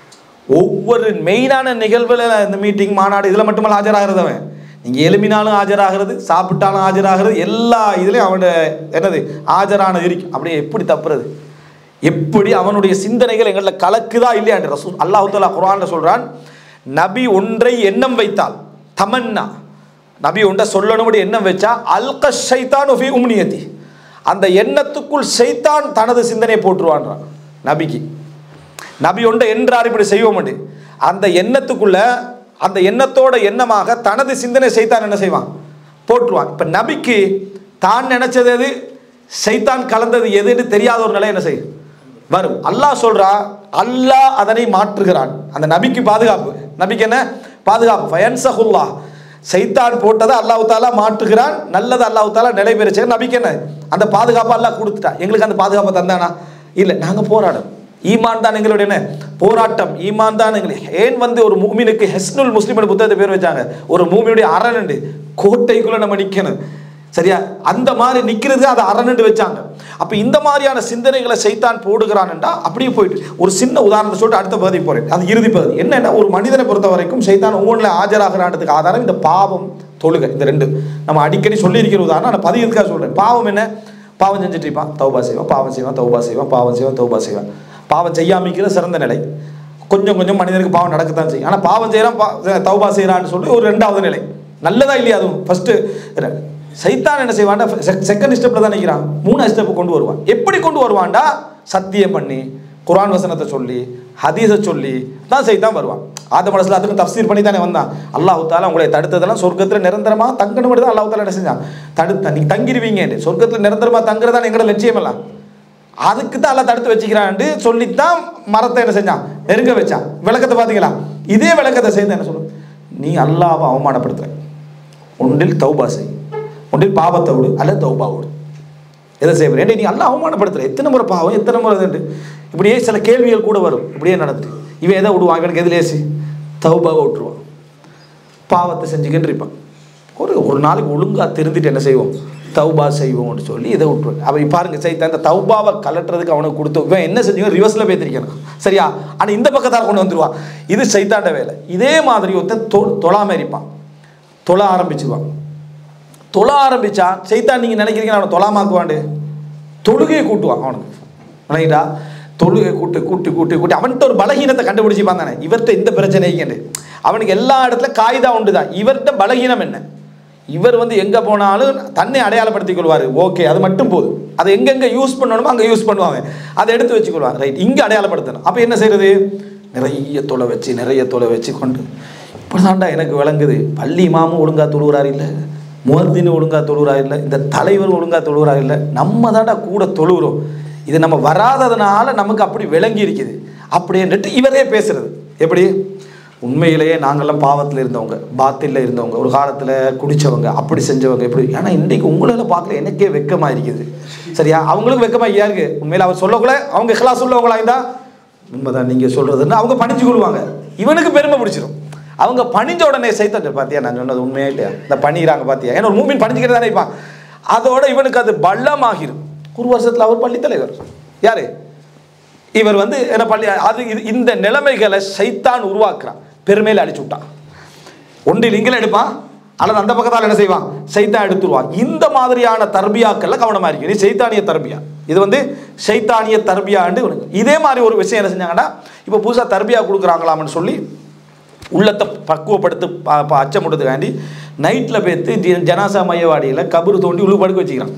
ஒவ்வொரு மெயினான நிகழ்வில் இந்த மீட்டிங் மாநாடு இதில் மட்டுமல்ல ஆஜராகிறது அவன் நீங்கள் எலுமினாலும் ஆஜராகிறது சாப்பிட்டாலும் ஆஜராகிறது எல்லா இதுலேயும் அவனோட என்னது ஆஜரான இருக்கும் அப்படியே எப்படி தப்புறது எப்படி அவனுடைய சிந்தனைகள் எங்களில் கலக்குதா இல்லையாண்டு ரசூல் அல்லாஹு தாலா குரான்ல சொல்றான் நபி ஒன்றை எண்ணம் வைத்தால் தமன்னா நபி ஒன்றை சொல்லணும்னு எண்ணம் வச்சா அல்க ஷைத்தான் ஃபி உம்னியத்தி அந்த எண்ணத்துக்குள் ஷைத்தான் தனது சிந்தனையை போட்டுருவான்றான் நபிக்கு நபி ஒன்றை என்றார் இப்படி செய்வோம் அந்த எண்ணத்துக்குள்ள அந்த எண்ணத்தோட எண்ணமாக தனது சிந்தனை சைத்தான் என்ன செய்வான் போட்டுருவான் இப்போ நபிக்கு தான் நினைச்சது எது சைத்தான் கலந்தது எதுன்னு தெரியாத ஒரு நிலை என்ன செய்யும் வரும் அல்லாஹ் சொல்றா அல்லாஹ் அதனை மாற்றுகிறான் அந்த நபிக்கு பாதுகாப்பு நபிக்கு என்ன பாதுகாப்பு ஃபயன்சஹுல்லா சைத்தான் போட்டதை அல்லாஹ் தாலா மாற்றுகிறான் நல்லது அல்லாஹ் தாலா நிலைபெறுச்சு நபிக்கு என்ன அந்த பாதுகாப்பு அல்லாஹ் கொடுத்துட்டான் எங்களுக்கு அந்த பாதுகாப்பை தந்தானா இல்லை நாங்கள் போராடும் ஈமான் தான் எங்களுடைய என்ன போராட்டம் ஈமான் தான் எங்களுக்கு ஏன் வந்து ஒரு மூமினுக்கு ஹெஸ்னுல் முஸ்லிம் புத்தகத்தை பேர் வச்சாங்க ஒரு மூமியுடைய அரணண்டு கோட்டைக்குள்ள நம்ம நிற்கணும் சரியா அந்த மாதிரி நிற்கிறது அதை அரணண்டு வச்சாங்க அப்போ இந்த மாதிரியான சிந்தனைகளை சைத்தான் போடுகிறான்டா அப்படியே போயிட்டு ஒரு சின்ன உதாரணத்தை சொல்லிட்டு அடுத்த பகுதி போகிறேன் அது இறுதி பகுதி என்னன்னா ஒரு மனிதனை பொறுத்த வரைக்கும் சைத்தான் ஒவ்வொன்றில் ஆஜராகிறான்றதுக்கு ஆதாரம் இந்த பாவம் தொழுகை இந்த ரெண்டு நம்ம அடிக்கடி சொல்லியிருக்கிற உதாரணம் நான் பதிவுக்காக சொல்கிறேன் பாவம் என்ன பாவம் செஞ்சுட்டு இருப்பான் தௌபா செய்வான் பாவம் செய்வான் தௌபா செய்வான் பாவம் செய்வான் தௌபா செய்வான் பாவம் செய்யாமிக்கிற சிறந்த நிலை கொஞ்சம் கொஞ்சம் மனிதனுக்கு பாவம் நடக்கத்தான் செய்யும் ஆனால் பாவம் செய்கிறான் பா தௌபா செய்கிறான்னு சொல்லி ஒரு ரெண்டாவது நிலை நல்லதா இல்லையா அதுவும் ஃபஸ்ட்டு சைத்தான் என்ன செய்வான்டா செகண்ட் ஸ்டெப்பில் தான் நிற்கிறான் மூணாவது ஸ்டெப் கொண்டு வருவான் எப்படி கொண்டு வருவான்டா சத்தியம் பண்ணி குர்ஆன் வசனத்தை சொல்லி ஹதீஸை சொல்லி தான் சைத்தான் வருவான் ஆத மனசில் அதுக்கு தஃசீர் பண்ணி தானே வந்தான் அல்லாஹ் தாலா உங்களை தடுத்ததெல்லாம் சொர்க்கத்தில் நிரந்தரமாக தங்கணும் மட்டும் தான் அல்லாஹ் தாலா என்ன செஞ்சான் தடுத்த நீ தங்கிடுவீங்க சொர்க்கத்தில் நிரந்தரமாக தங்குறதா எங்களோட லட்சியம் எல்லாம் அதுக்கு தான் எல்லாம் தடுத்து வச்சுக்கிறான்ட்டு சொல்லித்தான் மரத்தை என்ன செஞ்சான் நெருங்க வச்சான் விளக்கத்தை பார்த்தீங்களா இதே விளக்கத்தை செய்து என்ன சொல்லும் நீ அல்லாவை அவமானப்படுத்துற ஒன்றில் தௌபா செய் ஒன்றில் பாவத்தை விடு அல்லது தௌபா விடு எதை செய்வது ஏன்டி நீ எல்லாம் அவமானப்படுத்துற எத்தனை முறை பாவம் எத்தனை முறை இதுண்டு இப்படியே சில கேள்விகள் கூட வரும் இப்படியே நடந்து இவன் எதை விடுவான் இவனுக்கு எது லேசி தௌபாவை விட்டுருவான் பாவத்தை செஞ்சுக்கின்னு இருப்பான் ஒரு ஒரு நாளைக்கு ஒழுங்காக திருந்திட்டு என்ன செய்வோம் தௌபா செய்வோம்னு சொல்லி இதை விட்டுருவான் அவன் பாருங்க சைத்தான் அந்த தௌபாவை கலட்டுறதுக்கு அவனுக்கு கொடுத்து இவன் என்ன செஞ்சு ரிவர்ஸில் பேத்திருக்கணும் சரியா ஆனால் இந்த பக்கத்தால் கொண்டு வந்துருவான் இது சைத்தாண்ட வேலை இதே மாதிரி ஒருத்தன் தொ தொழாம இருப்பான் தொழ ஆரம்பிச்சிருவான் தொழ ஆரம்பிச்சா சைத்தான் நீங்கள் நினைக்கிறீங்க அவனை தொழாமாக்குவாண்டு தொழுகையை கூட்டுவான் அவனுக்கு நினைக்கிட்டா தொழுகை கூட்டு கூட்டி கூட்டி கூட்டி அவன்கிட்ட ஒரு பலகீனத்தை கண்டுபிடிச்சிப்பான் தானே இவர்கிட்ட இந்த பிரச்சனை கேண்டு அவனுக்கு எல்லா இடத்துல காய்தா உண்டு தான் இவர்கிட்ட பலகீனம் என்ன இவர் வந்து எங்கே போனாலும் தன்னை அடையாளப்படுத்திக் கொள்வார் ஓகே அது மட்டும் போதும் அதை எங்கெங்கே யூஸ் பண்ணணுமோ அங்கே யூஸ் பண்ணுவாங்க அதை எடுத்து வச்சுக்கொள்வாங்க ரைட் இங்கே அடையாளப்படுத்தணும் அப்போ என்ன செய்யறது நிறைய தொலை வச்சு நிறைய தொலை வச்சு கொண்டு இப்படிதான்டா எனக்கு விளங்குது பள்ளி இமாமும் ஒழுங்கா தொழுகிறார் இல்லை முகத்தின்னு ஒழுங்கா தொழுகிறார் இல்லை இந்த தலைவர் ஒழுங்கா தொழுகிறார் இல்லை நம்ம தான்டா கூட தொழுகிறோம் இது நம்ம வராததுனால நமக்கு அப்படி விளங்கி இருக்குது அப்படின்ட்டு இவரே பேசுறது எப்படி உண்மையிலேயே நாங்கள்லாம் பாவத்தில் இருந்தவங்க பாத்தில் இருந்தவங்க ஒரு காலத்தில் குடித்தவங்க அப்படி செஞ்சவங்க எப்படி ஏன்னா இன்றைக்கு உங்களெல்லாம் பார்க்கல எனக்கே வெக்கமாக இருக்குது சரியா அவங்களுக்கு வெக்கமாக யாருக்கு உண்மையில் அவர் சொல்லக்குள்ள அவங்க கிளாஸ் உள்ளவங்களா இருந்தா உண்மைதான் நீங்கள் சொல்கிறதுன்னு அவங்க பணிஞ்சு கொள்வாங்க இவனுக்கு பெருமை பிடிச்சிரும் அவங்க பணிஞ்ச உடனே சைத்தன் பார்த்தியா நான் சொன்னது உண்மையா இல்லையா இந்த பணிகிறாங்க பார்த்தியா ஏன்னா ஒரு மூமின் பணிஞ்சுக்கிட்டு தானே இருப்பான் அதோட இவனுக்கு அது பள்ளமாகிரும் ஒரு வருஷத்தில் அவர் பள்ளி தலைவர் யாரு இவர் வந்து என்ன பள்ளி அது இது இந்த நிலைமைகளை சைத்தான் உருவாக்குறான் பெருமையில் அடிச்சு விட்டான் ஒன்றில் இங்கே எடுப்பான் அல்லது அந்த பக்கத்தால் என்ன செய்வான் சைத்தான் எடுத்துருவான் இந்த மாதிரியான தர்பியாக்கள்ல கவனமா இருக்கு இது சைத்தானிய தர்பியா இது வந்து சைத்தானிய தர்பியாண்டு இவனுக்கு இதே மாதிரி ஒரு விஷயம் என்ன செஞ்சாங்கன்னா இப்போ புதுசாக தர்பியா கொடுக்குறாங்களாம்னு சொல்லி உள்ளத்தை பக்குவப்படுத்து ப- ப- அச்சமுட்டதுக்காண்டி நைட்டில் பேத்து ஜ- ஜனாசா மையவாடியில் கபரு தோண்டி உள்ளு படுக்க வச்சுக்கிறான்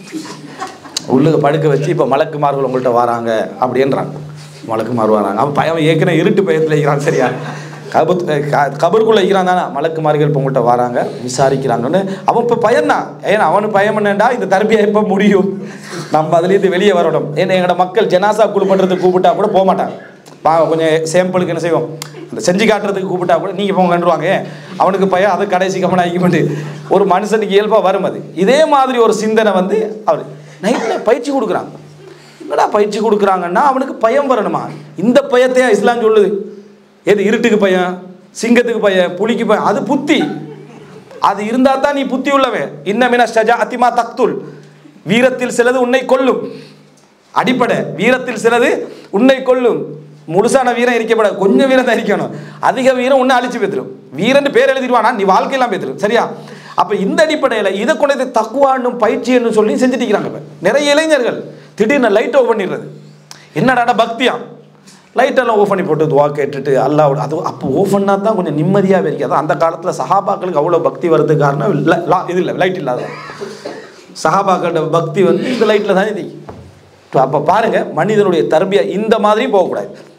உள்ளுக்கு படுக்க வச்சு இப்போ மலக்குமார்கள் உங்கள்கிட்ட வராங்க அப்படின்றான் மலக்குமார் வராங்க அவன் பையன் ஏற்கனவே இருட்டு பயத்தில் இருக்கிறான் சரியா கபு கபருக்குள்ளே இருக்கிறான் தானே மலக்குமார்கள் இப்போ உங்கள்கிட்ட வராங்க விசாரிக்கிறாங்கன்னு அவன் இப்போ பயந்தான் ஏன்னா அவனு பயம் என்னண்டா இந்த தரப்பியா எப்போ முடியும் நம்ம அதுலேருந்து வெளியே வரணும் ஏன்னா எங்களோட மக்கள் ஜனாசா குழு பண்ணுறதுக்கு கூப்பிட்டா கூட போக மாட்டாங்க பா கொஞ்சம் சாம்பிளுக்கு என்ன செய்வோம் அந்த செஞ்சு காட்டுறதுக்கு கூப்பிட்டா கூட நீங்கள் போங்க கண்டுருவாங்க அவனுக்கு பையன் அது கடைசி கவனம் ஆகிக்கிட்டு ஒரு மனுஷனுக்கு இயல்பாக வரும் அது இதே மாதிரி ஒரு சிந்தனை வந்து அவர் நைட்டில் பயிற்சி கொடுக்குறாங்க என்னடா பயிற்சி கொடுக்குறாங்கன்னா அவனுக்கு பயம் வரணுமா இந்த பயத்தையா இஸ்லாம் சொல்லுது எது இருட்டுக்கு பயம் சிங்கத்துக்கு பயம் புலிக்கு பயம் அது புத்தி அது இருந்தால் தான் நீ புத்தி உள்ளவன் இன்னமின ஷஜா அத்திமா தக்துல் வீரத்தில் சிலது உன்னை கொல்லும் அடிப்படை வீரத்தில் சிலது உன்னை கொல்லும் முழுசான வீரம் இருக்கப்படாது கொஞ்சம் வீரம் தான் இருக்கணும் அதிக வீரம் உன்னை அழிச்சு பேத்துரும் வீரன் பேர் எழுதிடுவானா நீ வாழ்க்கையெல்லாம் பேத்துரும் சரியா அப்போ இந்த அடிப்படையில் இதை கொண்டு தக்குவாண்டும் பயிற்சின்னு சொல்லி செஞ்சுட்டு இருக்கிறாங்க இப்ப. நிறைய இளைஞர்கள் திடீர்னு லைட் ஓஃப் பண்ணிடுறது என்னடா பக்தியா லைட்டெல்லாம் ஓஃப் பண்ணி போட்டு துவா கேட்டுட்டு அல்லாவோட அது அப்போ ஓஃப் பண்ணால் தான் கொஞ்சம் நிம்மதியாகவே இருக்குது அதான் அந்த காலத்தில் சஹாபாக்களுக்கு அவ்வளோ பக்தி வர்றதுக்கு காரணம் இல்ல- லா- இது இல்லை லைட் இல்லாத சஹாபாக்களோட பக்தி வந்து இந்த லைட்டில் தான் இது இப்போ அப்போ பாருங்கள் மனிதனுடைய தர்பியா இந்த மாதிரி போகக்கூடாது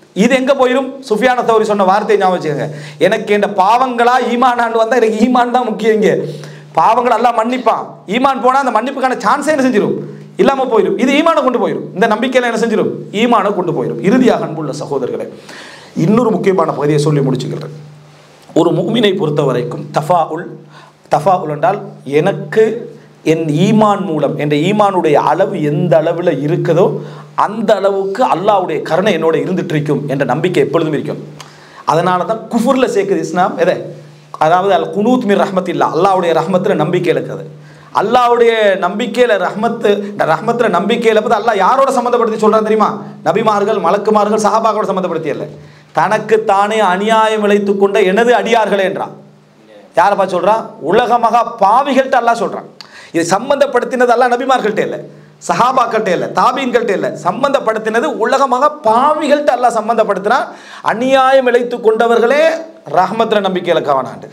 இது எங்க போயிடும் சுஃபியான தௌரி சொன்ன வார்த்தையை ஞாபகம் வச்சுக்கோங்க எனக்கு இந்த பாவங்களா ஈமானாண்டு வந்தா எனக்கு ஈமான் தான் முக்கியம் இங்க பாவங்கள் எல்லாம் மன்னிப்பான் ஈமான் போனா அந்த மன்னிப்புக்கான சான்ஸே என்ன செஞ்சிடும் இல்லாம போயிடும் இது ஈமானை கொண்டு போயிடும் இந்த நம்பிக்கையில என்ன செஞ்சிடும் ஈமானை கொண்டு போயிடும் இறுதியாக அன்புள்ள சகோதரர்களே இன்னொரு முக்கியமான பகுதியை சொல்லி முடிச்சுக்கிறேன் ஒரு முஃமினை பொறுத்த வரைக்கும் தஃபாஉல் தஃபாஉல் என்றால் எனக்கு என் ஈமான் மூலம் என் ஈமானுடைய அளவு எந்த அளவில் இருக்குதோ அந்த அளவுக்கு அல்லாஹ்வுடைய கருணை என்னோட இருந்துட்டு இருக்கும் என்ற நம்பிக்கை எப்பொழுதும் இருக்கும் அதனால தான் குஃபுரில் சேர்க்குது இஸ்லாம் எதை அதாவது அல் குனூத் மிர் ரஹ்மத் இல்லா அல்லாஹ்வுடைய ரஹ்மத்தில் நம்பிக்கை இருக்குது அல்லாஹ்வுடைய நம்பிக்கையில் ரஹ்மத்து இந்த ரஹ்மத்தில் நம்பிக்கையில் பார்த்து அல்லாஹ் யாரோட சம்மந்தப்படுத்தி சொல்கிறான் தெரியுமா நபிமார்கள் மலக்குமார்கள் சஹாபாக்களோட சம்மந்தப்படுத்தி இல்லை தனக்கு தானே அநியாயம் இழைத்துக் கொண்ட எனது அடியார்களே என்றான் யாரப்பா சொல்றான் உலக மகா பாவிகள்கிட்ட அல்லாஹ் சொல்றான் இது சம்பந்தப்படுத்தினது அல்லாஹ் நபிமார்கள்ட்ட இல்லை சஹாபாக்கள்கிட்ட இல்லை தாபீன்கள்ட்ட இல்லை சம்பந்தப்படுத்தினது உலக மகா பாவிகள்கிட்ட அல்லாஹ் சம்பந்தப்படுத்தினா அநியாயம் இழைத்துக் கொண்டவர்களே ரஹ்மத்துல நம்பிக்கையில கவனாண்டு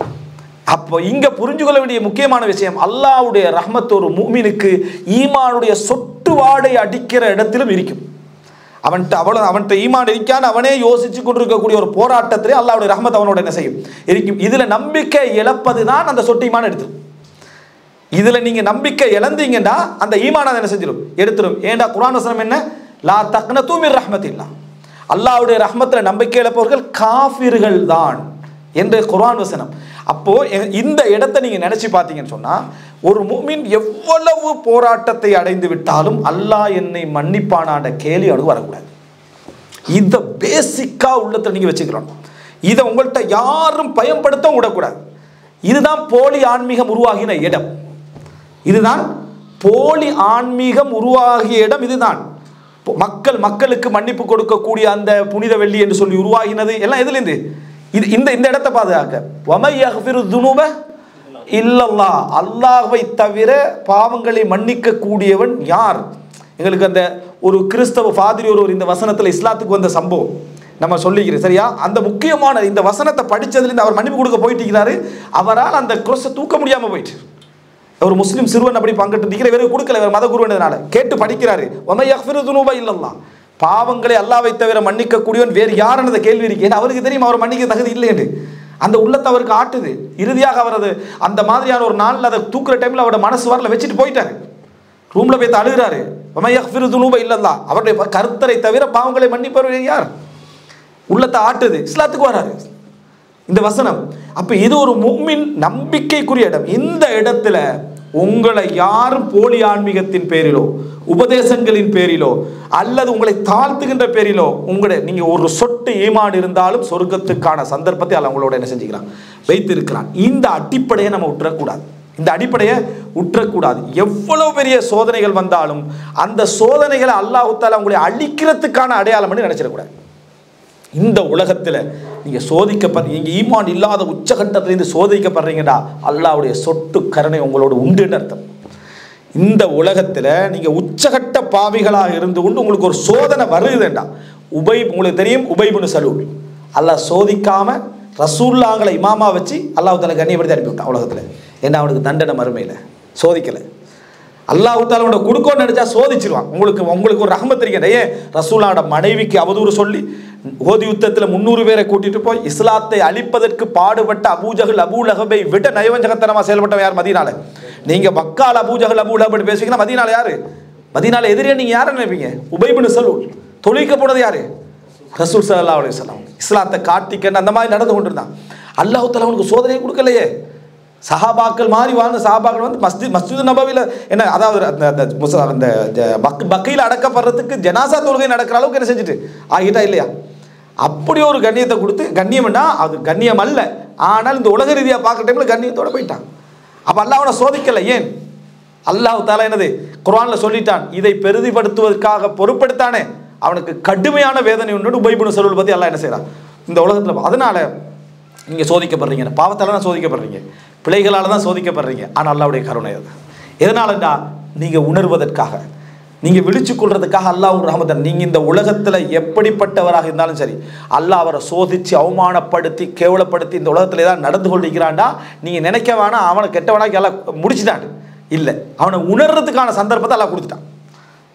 அப்போ இங்க புரிஞ்சு கொள்ள வேண்டிய முக்கியமான விஷயம் அல்லாஹ்வுடைய ரஹ்மத் ஒரு மூமினுக்கு ஈமானுடைய சொட்டு வாடை அடிக்கிற இடத்திலும் இருக்கும் அவன்கிட்ட அவ்வளோ அவன்கிட்ட ஈமான் இருக்கான்னு அவனே யோசிச்சு கொண்டிருக்கக்கூடிய ஒரு போராட்டத்திலே அல்லாஹ்வுடைய ரஹ்மத் அவனோட என்ன செய்யும் இருக்கும் இதுல நம்பிக்கை இழப்பது தான் அந்த சொட்டு ஈமான் எடுத்துரும் இதுல நீங்க நம்பிக்கை இழந்தீங்கன்னா அந்த ஈமான் அதை என்ன செஞ்சிடும் எடுத்துரும் ஏண்டா குர்ஆன் வசனம் என்ன லா தக்னது மிர் ரஹ்மத்தில்லா அல்லாஹ்வுடைய ரஹ்மத்துல நம்பிக்கை இழப்பவர்கள் காஃபிர்கள் தான் என்று குர்ஆன் வசனம் அப்போ எ- இந்த இடத்தை நீங்க நினைச்சு பார்த்தீங்கன்னு சொன்னா ஒரு முஃமின் எவ்வளவு போராட்டத்தை அடைந்து விட்டாலும் அல்லாஹ் என்னை மன்னிப்பானான்ற கேள்வி அவனுக்கு வரக்கூடாது இதை பேசிக்கா உள்ளத்தை நீங்க வச்சுக்கிறோம் இதை உங்கள்கிட்ட யாரும் பயன்படுத்த விடக்கூடாது இதுதான் போலி ஆன்மீகம் உருவாகின இடம் இதுதான் போலி ஆன்மீகம் உருவாகிய இடம் இதுதான் பொ- மக்கள் மக்களுக்கு மன்னிப்பு கொடுக்கக்கூடிய அந்த புனித வெள்ளி என்று சொல்லி உருவாகினது எல்லாம் எதுலேருந்து இது இந்த இந்த இடத்தை பாதுகாக்க வமை யஃபிரு துனுப இல்லல்லா அல்லாஹ்வை தவிர பாவங்களை மன்னிக்க கூடியவன் யார் எங்களுக்கு அந்த ஒரு கிறிஸ்தவ ஃபாதிரி ஒருவர் இந்த வசனத்தில் இஸ்லாத்துக்கு வந்த சம்பவம் நம்ம சொல்லிக்கிறேன் சரியா அந்த முக்கியமான இந்த வசனத்தை படிச்சதுலேருந்து அவர் மன்னிப்பு கொடுக்க போயிட்டு இருக்கிறாரு அவரால் அந்த குரோஸை தூக்க முடியாமல் போயிட்டு ஒரு முஸ்லீம் சிறுவன் அப்படி பங்கிட்டு நிற்கிற இவருக்கு கொடுக்கல இவர் மத குருவனதுனால கேட்டு படிக்கிறாரு ஒமை யஃபிரு துனூப இல்லல்லா பாவங்களை அல்லாவை தவிர மன்னிக்க கூடியவன் வேறு யாருன்னு அந்த கேள்வி இருக்கு ஏன்னா அவருக்கு தெரியும் அவர் மன்னிக்க தகுதி இல்லை என்று அந்த உள்ளத்தை அவருக்கு ஆட்டுது இறுதியாக அவரது அந்த மாதிரியான ஒரு நாளில் அதை தூக்குற டைமில் அவரோட மனசு வரல வச்சுட்டு போயிட்டாரு ரூம்ல போய் அழுகிறாரு ஒமை யஃபிரு துனூப இல்லல்லா அவருடைய கருத்தரை தவிர பாவங்களை மன்னிப்பவர் வேறு யார் உள்ளத்தை ஆட்டுது இஸ்லாத்துக்கு வராரு இந்த வசனம் அப்ப இது ஒரு முக்மின் நம்பிக்கைக்குரிய இடம் இந்த இடத்துல உங்களை யாரும் போலி ஆன்மீகத்தின் பேரிலோ உபதேசங்களின் பேரிலோ அல்லது உங்களை தாழ்த்துகின்ற பேரிலோ உங்களை நீங்க ஒரு சொட்டு ஈமான் இருந்தாலும் சொர்க்கத்துக்கான சந்தர்ப்பத்தை அல்ல உங்களோட என்ன செஞ்சுக்கிறான் வைத்திருக்கிறான் இந்த அடிப்படையை நம்ம விட்டுறக்கூடாது இந்த அடிப்படையை உற்றக்கூடாது எவ்வளவு பெரிய சோதனைகள் வந்தாலும் அந்த சோதனைகளை அல்லாஹ் தாலா உங்களை அழிக்கிறதுக்கான அடையாளம்னு நினைச்சிடக்கூடாது இந்த உலகத்தில் நீங்கள் சோதிக்கப்படுற நீங்கள் ஈமான் இல்லாத உச்சகட்டத்திலேருந்து சோதிக்கப்படுறீங்கடா அல்லாஹ்வுடைய சொட்டு கருணை உங்களோட உண்டுன்னு அர்த்தம் இந்த உலகத்தில் நீங்கள் உச்சகட்ட பாவிகளாக இருந்து கொண்டு உங்களுக்கு ஒரு சோதனை வருதுண்டா உபை உங்களுக்கு தெரியும் உபைபுன்னு சலூல் அல்லாஹ் சோதிக்காம ரசூல்லாங்களை இமாமா வச்சு அல்லாஹ் தலை கண்ணியப்படுத்தி அனுப்பிவிட்டான் உலகத்தில் என்ன அவனுக்கு தண்டனை மறுமையில் சோதிக்கலை அல்லாஹ் தாலா உன்னை கொடுக்கணும்னு நினைச்சா சோதிச்சிருவான் உங்களுக்கு உங்களுக்கு ஒரு ரஹமத் இருக்கிற ஏன் ரசூலாவோட மனைவிக்கு அவதூறு சொல்லி ஓதி யுத்தத்தில் முந்நூறு பேரை கூட்டிட்டு போய் இஸ்லாத்தை அழிப்பதற்கு பாடுபட்ட அபூஜகல் அபூ லஹபை விட நயவஞ்சகத்தனமா செயல்பட்டவன் யார் மதீனால நீங்க மக்கால் அபூஜகல் அபூ லஹப் பேசுவீங்கன்னா மதீனால யாரு மதீனால எதிரியா நீங்க யாரை நினைப்பீங்க உபைபின் சலூல் தொழிக்க போனது யாரு ரசூல் சல்லா அலைஹி வஸல்லம் இஸ்லாத்தை காட்டிக்கன்னு அந்த மாதிரி நடந்து கொண்டிருந்தான் அல்லாஹ் தஆலா அவனுக்கு சோதனையை கொடுக்கலையே சஹாபாக்கள் மாதிரி வாழ்ந்த சஹாபாக்கள் வந்து மஸ்ஜித் மஸ்ஜித் நபவியில் என்ன அதாவது அந்த அந்த முச- அந்த ஜ- பக் பக்கையில் அடக்கப்படுறதுக்கு ஜனாசா தொழுகை நடக்கிற அளவுக்கு என்ன செஞ்சுட்டு ஆகிட்டா இல்லையா அப்படி ஒரு கண்ணியத்தை கொடுத்து கண்ணியம்னா அது கண்ணியம் அல்ல ஆனால் இந்த உலக ரீதியாக பார்க்குற டைமில் கண்ணியத்தோட போயிட்டான் அப்போ அல்லாஹ் அவனை சோதிக்கலை ஏன் அல்லாஹ் தாலா என்னது குர்ஆன்ல சொல்லிட்டான் இதை பெரிதிப்படுத்துவதற்காக பொறுப்படுத்தானே அவனுக்கு கடுமையான வேதனை உண்டு உபைபுன சொல்வல் பற்றி அல்லாஹ் என்ன செய்றான் இந்த உலகத்தில் அதனால நீங்கள் சோதிக்கப்படுறீங்க பாவத்தால தான் சோதிக்கப்படுறீங்க பிழைகளால் தான் சோதிக்கப்படுறீங்க ஆனால் அல்லாவுடைய கருணை அது எதனாலடா நீங்கள் உணர்வதற்காக நீங்கள் விழிச்சு கொள்றதுக்காக அல்லாஹ் ஒரு ரஹமத்தன் நீங்கள் இந்த உலகத்தில் எப்படிப்பட்டவராக இருந்தாலும் சரி அல்லாஹ் அவரை சோதித்து அவமானப்படுத்தி கேவலப்படுத்தி இந்த உலகத்தில் ஏதாவது நடந்து கொண்டிருக்கிறான்டா நீங்கள் நினைக்க வேணாம் அவனை கெட்டவனாக்கி எல்லாம் முடிச்சுட்டான் இல்லை அவனை உணர்றதுக்கான சந்தர்ப்பத்தை அல்லாஹ் கொடுத்துட்டான்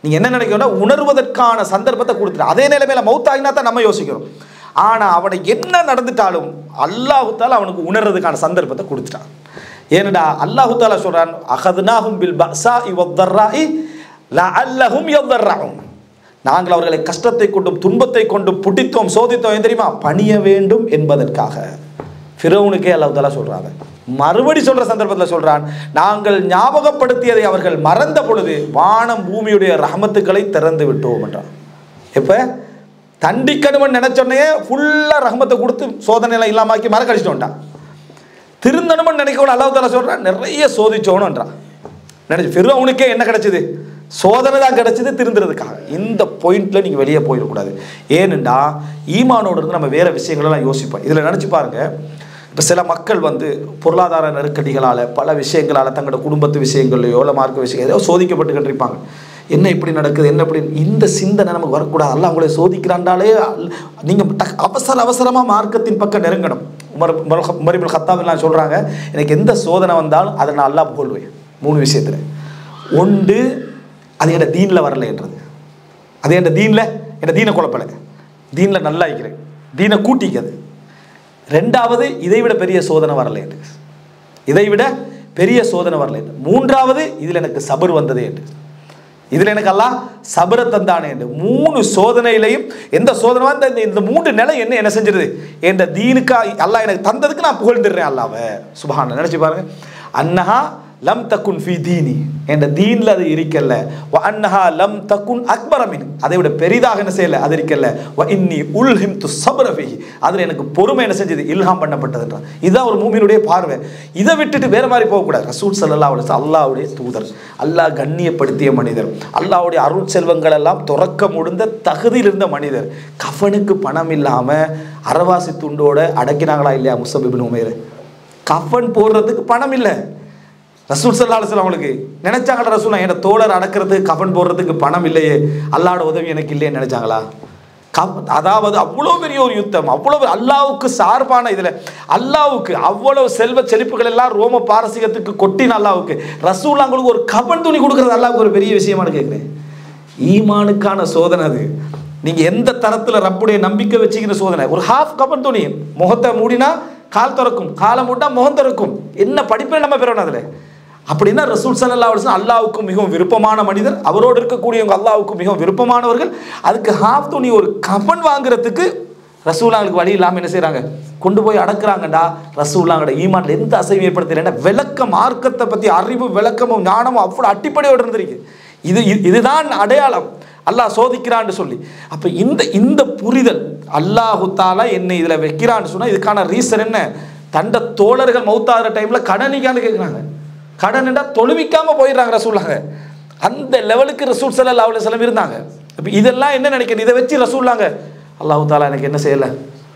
நீங்கள் என்ன நினைக்கணும்னா உணர்வதற்கான சந்தர்ப்பத்தை கொடுத்துட்டு அதே நிலைமையில மௌத்தாகினா தான் நம்ம யோசிக்கிறோம் ஆனால் அவனை என்ன நடந்துட்டாலும் அல்லாஹுத்தால அவனுக்கு உணர்றதுக்கான சந்தர்ப்பத்தை கொடுத்துட்டான் ஏனடா அல்லாஹுத்தாலா சொல்றான் அகதுனாகும் பில் பஸா இவத்தர்ராஇ லஅல்லஹும் யதர்ரஉன் நாங்கள் அவர்களை கஷ்டத்தை கொண்டும் துன்பத்தை கொண்டும் பிடித்தோம் சோதித்தோம் ஏன் தெரியுமா பணிய வேண்டும் என்பதற்காக ஃபிரௌனுக்கே அல்லாஹ் தாலா சொல்றாங்க மறுபடி சொல்ற சந்தர்ப்பத்தில் சொல்றான் நாங்கள் ஞாபகப்படுத்தியதை அவர்கள் மறந்த பொழுது வானம் பூமியுடைய ரஹமத்துக்களை திறந்து விட்டோம் என்றான் எப்ப தண்டிக்கணும்னு நினைச்சோடனே ஃபுல்லா ரஹமத்தை கொடுத்து சோதனையெல்லாம் இல்லாமாக்கி மறக்கடிச்சிட்டு வந்துட்டான் திருந்தணும்னு நினைக்கணும் அல்லாஹ் தாலா சொல்றான் நிறைய சோதிச்சோணுன்றான் நினைச்சு ஃபிரௌனுக்கே என்ன கிடைச்சது சோதனை தான் கிடைச்சது திருந்துறதுக்காக இந்த பாயிண்ட்ல நீங்க வெளியே போயிடக்கூடாது ஏனெண்டா ஈமானோடு இருந்து நம்ம வேற விஷயங்களெல்லாம் யோசிப்போம் இதுல நினைச்சு பாருங்க இப்போ சில மக்கள் வந்து பொருளாதார நெருக்கடிகளால் பல விஷயங்களால் தங்களோட குடும்பத்து விஷயங்கள்லையோ இல்லை மார்க்க விஷயம் ஏதோ சோதிக்கப்பட்டுக்கிட்டு இருப்பாங்க என்ன இப்படி நடக்குது என்ன இப்படி இந்த சிந்தனை நமக்கு வரக்கூடாது அல்ல அவங்களே சோதிக்கிறாண்டாலே நீங்கள் டக் அவசர அவசரமாக மார்க்கத்தின் பக்கம் நெருங்கணும் உமர் உமரிபுல் ஹத்தாப்லாம் சொல்கிறாங்க எனக்கு எந்த சோதனை வந்தாலும் அதை நான் அல்லாஹ் புகழ்வேன் மூணு விஷயத்தில் ஒன்று அது என் தீனில் வரலைன்றது அது என் தீனில் என் தீனை குழப்பலை தீனில் நல்லா இருக்கிறேன் தீனை கூட்டிக்கது ரெண்டாவது இதை விட பெரிய சோதனை வரலை என்று இதை விட பெரிய சோதனை வரலை என்று மூன்றாவது இதில் எனக்கு சபர் வந்தது என்று இதில் எனக்கு அல்லாஹ் சபரை தந்தானே என்று மூணு சோதனையிலையும் எந்த சோதனை வந்த இந்த- இந்த மூன்று நிலை என்ன என்ன செஞ்சிருது என்ற தீனுக்கா அல்லாஹ் எனக்கு தந்ததுக்கு நான் புகழ்ந்துடுறேன் அல்லாவை சுபஹான நினைச்சு பாருங்க அன்னஹா லம் தக்குன் ஃபி தீனி என்ற தீன்ல அது இருக்கல்ல வ அன்னஹா லம் தக்குன் அக்பரமின் அதை விட பெரிதாக என்ன செய்யல அது இருக்கல்ல வ இன்னி உல்ஹிம் து சபர ஃபீஹி அதில் எனக்கு பொறுமை என்ன செஞ்சது இல்ஹாம் பண்ணப்பட்டதுன்றான் இதுதான் ஒரு மூமியினுடைய பார்வை இதை விட்டுட்டு வேற மாதிரி போகக்கூடாது ரசூல் சல்லா அலுவலி அல்லாஹ்வுடைய தூதர் அல்லாஹ் கண்ணியப்படுத்திய மனிதர் அல்லாஹ்வுடைய அருள் செல்வங்கள் எல்லாம் துறக்க முடிந்த தகுதியில் இருந்த மனிதர் கஃபனுக்கு பணம் இல்லாம அரவாசி துண்டோட அடக்கினாங்களா இல்லையா முசபிபின் உமேர் கஃபன் போடுறதுக்கு பணம் இல்லை ரசூல் சல்லா அலுவலம் அவங்களுக்கு நினைச்சாங்களா ரசூல் என் தோழர் அடக்கிறதுக்கு கஃபன் போடுறதுக்கு பணம் இல்லையே அல்லாஹ்வோட உதவி எனக்கு இல்லையே நினைச்சாங்களா கப் அதாவது அவ்வளோ பெரிய ஒரு யுத்தம் அவ்வளவு அல்லாவுக்கு சார்பான இதில் அல்லாவுக்கு அவ்வளவு செல்வ செழிப்புகள் எல்லாம் ரோம பாரசீகத்துக்கு கொட்டின அல்லாவுக்கு ரசூல்லாங்களுக்கு ஒரு கபன் துணி கொடுக்குறது அல்லாவுக்கு ஒரு பெரிய விஷயமானு கேட்குறேன் ஈமானுக்கான சோதனை அது நீங்க எந்த தரத்துல ரப்புடைய நம்பிக்கை வச்சுக்கிற சோதனை ஒரு ஹாஃப் கபன் துணி முகத்தை மூடினா கால் திறக்கும் காலை மூட்டா முகம் திறக்கும் என்ன படிப்பே நம்ம பெறணும் அதுல அப்படின்னா ரசூல் சல்லா அலுவலம் அல்லாவுக்கும் மிகவும் விருப்பமான மனிதர் அவரோடு இருக்கக்கூடியவங்க அல்லாவுக்கும் மிகவும் விருப்பமானவர்கள் அதுக்கு ஹாஃப் துணி ஒரு கபன் வாங்குறதுக்கு ரசூலாங்களுக்கு வழி இல்லாமல் என்ன செய்றாங்க கொண்டு போய் அடக்குறாங்கடா ரசூலாங்கட ஈமான்ல எந்த அசைவும் ஏற்படுத்தலைன்னா விளக்க மார்க்கத்தை பத்தி அறிவு விளக்கமும் ஞானமும் அவ்வளோ அட்டிப்படையோடு இருந்திருக்கு இது இது- இதுதான் அடையாளம் அல்லாஹ் சோதிக்கிறான்னு சொல்லி அப்ப இந்த இந்த புரிதல் அல்லாஹு தாலா என்னை இதுல வைக்கிறான்னு சொன்னா இதுக்கான ரீசன் என்ன தண்ட தோழர்கள் மௌத்தாகிற டைம்ல கடனிக்கான்னு கேட்குறாங்க கடன்டா தொழுவிக்காம போயிடுறாங்க ரசூலாங்க அந்த லெவலுக்கு ரசூல் சல்லா அவ்வளோ செலவு இருந்தாங்க அப்ப இதெல்லாம் என்ன நினைக்கிறது இதை வச்சு ரசூல்லாங்க அல்லாஹு தாலா எனக்கு என்ன செய்யலை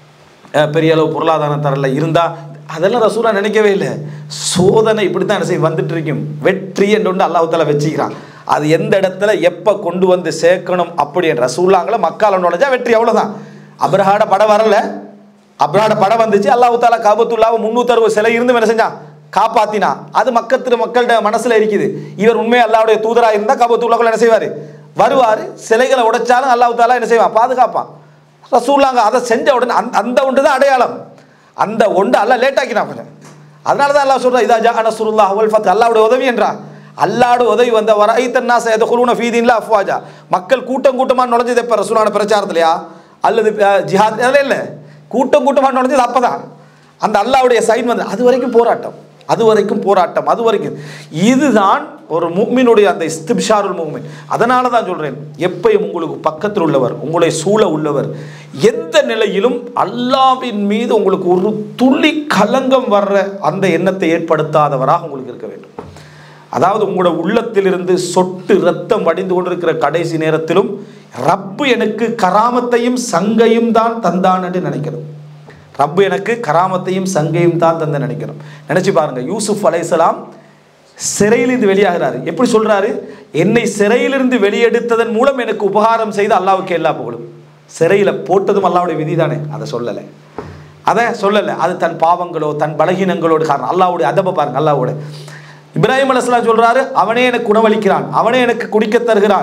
அஹ் பெரிய அளவு பொருளாதாரம் தரல இருந்தா அதெல்லாம் ரசூலா நினைக்கவே இல்லை சோதனை இப்படி தான் என்ன செய்ய வந்துட்டு இருக்கும் வெற்றி என்று ஒன்று அல்லாஹ் தாலா வச்சுக்கிறான் அது எந்த இடத்துல எப்போ கொண்டு வந்து சேர்க்கணும் அப்படி என்ற ரசூலாங்கள மக்கால நுழைஞ்சா வெற்றி அவ்வளோதான் அப்ரஹாட படம் வரல அப்ரஹாட படம் வந்துச்சு அல்லாஹ் தாலா காபத்துல்லாவை முந்நூற்றறுபது சிலை இருந்து என்ன செஞ்சான் காப்பாத்தினா அது மக்கத்து மக்கள்கிட்ட மனசுல இருக்குது இவர் உண்மையை அல்லாவுடைய தூதரா இருந்தா காபத்துல்லாக்குள்ள என்ன செய்வாரு வருவாரு சிலைகளை உடைச்சாலும் அல்லாஹ் தாலா என்ன செய்வான் பாதுகாப்பான் ரசூல்லாங்க அதை செஞ்ச உடனே அந்த அந்த ஒன்று தான் அடையாளம் அந்த ஒன்று அல்ல லேட் ஆக்கினா கொஞ்சம் அதனால தான் அல்லாஹ் சொல்றா இதா ஜா நசுருல்லா அவல் ஃபத் அல்லாவுடைய உதவி என்றா அல்லாட உதவி வந்த வர ஐத்தன்னா சேத குருன ஃபீதின்ல அஃப்வாஜா மக்கள் கூட்டம் கூட்டமா நுழைஞ்சது எப்போ ரசூலான பிரச்சாரத்திலையா அல்லது அஹ், ஜிஹாத் அதெல்லாம் இல்லை கூட்டம் கூட்டமா நுழைஞ்சது அப்பதான் அந்த அல்லாவுடைய சைன் வந்து அது வரைக்கும் போராட்டம் அது வரைக்கும் போராட்டம் அது வரைக்கும் இதுதான் ஒரு முக்மினுடைய அந்த இஸ்திப்ஷாருல் முக்மின் அதனால தான் சொல்றேன் எப்பயும் உங்களுக்கு பக்கத்தில் உள்ளவர் உங்களை சூழ உள்ளவர் எந்த நிலையிலும் அல்லாவின் மீது உங்களுக்கு ஒரு துளி கலங்கம் வர்ற அந்த எண்ணத்தை ஏற்படுத்தாதவராக உங்களுக்கு இருக்க வேண்டும் அதாவது உங்களோட உள்ளத்திலிருந்து சொட்டு ரத்தம் வடிந்து கொண்டிருக்கிற கடைசி நேரத்திலும் ரப்பு எனக்கு கராமத்தையும் சங்கையும் தான் தந்தான் என்று நினைக்கணும் ரப்பு எனக்கு கராமத்தையும் சங்கையும் தான் தந்த நினைக்கணும் நினைச்சு பாருங்க யூசுப் அலைஹிஸ்ஸலாம் சிறையிலிருந்து வெளியாகிறாரு எப்படி சொல்றாரு என்னை சிறையிலிருந்து வெளியெடுத்ததன் மூலம் எனக்கு உபகாரம் செய்து அல்லாவுக்கு எல்லா புகழும் சிறையில் போட்டதும் அல்லாவுடைய விதி தானே அதை சொல்லலை அதை சொல்லலை அது தன் பாவங்களோ தன் பலகீனங்களோடு காரணம் அல்லாவுடைய அதப பாருங்க அல்லாவோட இப்ராஹிம் அலைஹிஸ்ஸலாம் சொல்றாரு அவனே எனக்கு உணவளிக்கிறான் அவனே எனக்கு குடிக்க தருகிறான்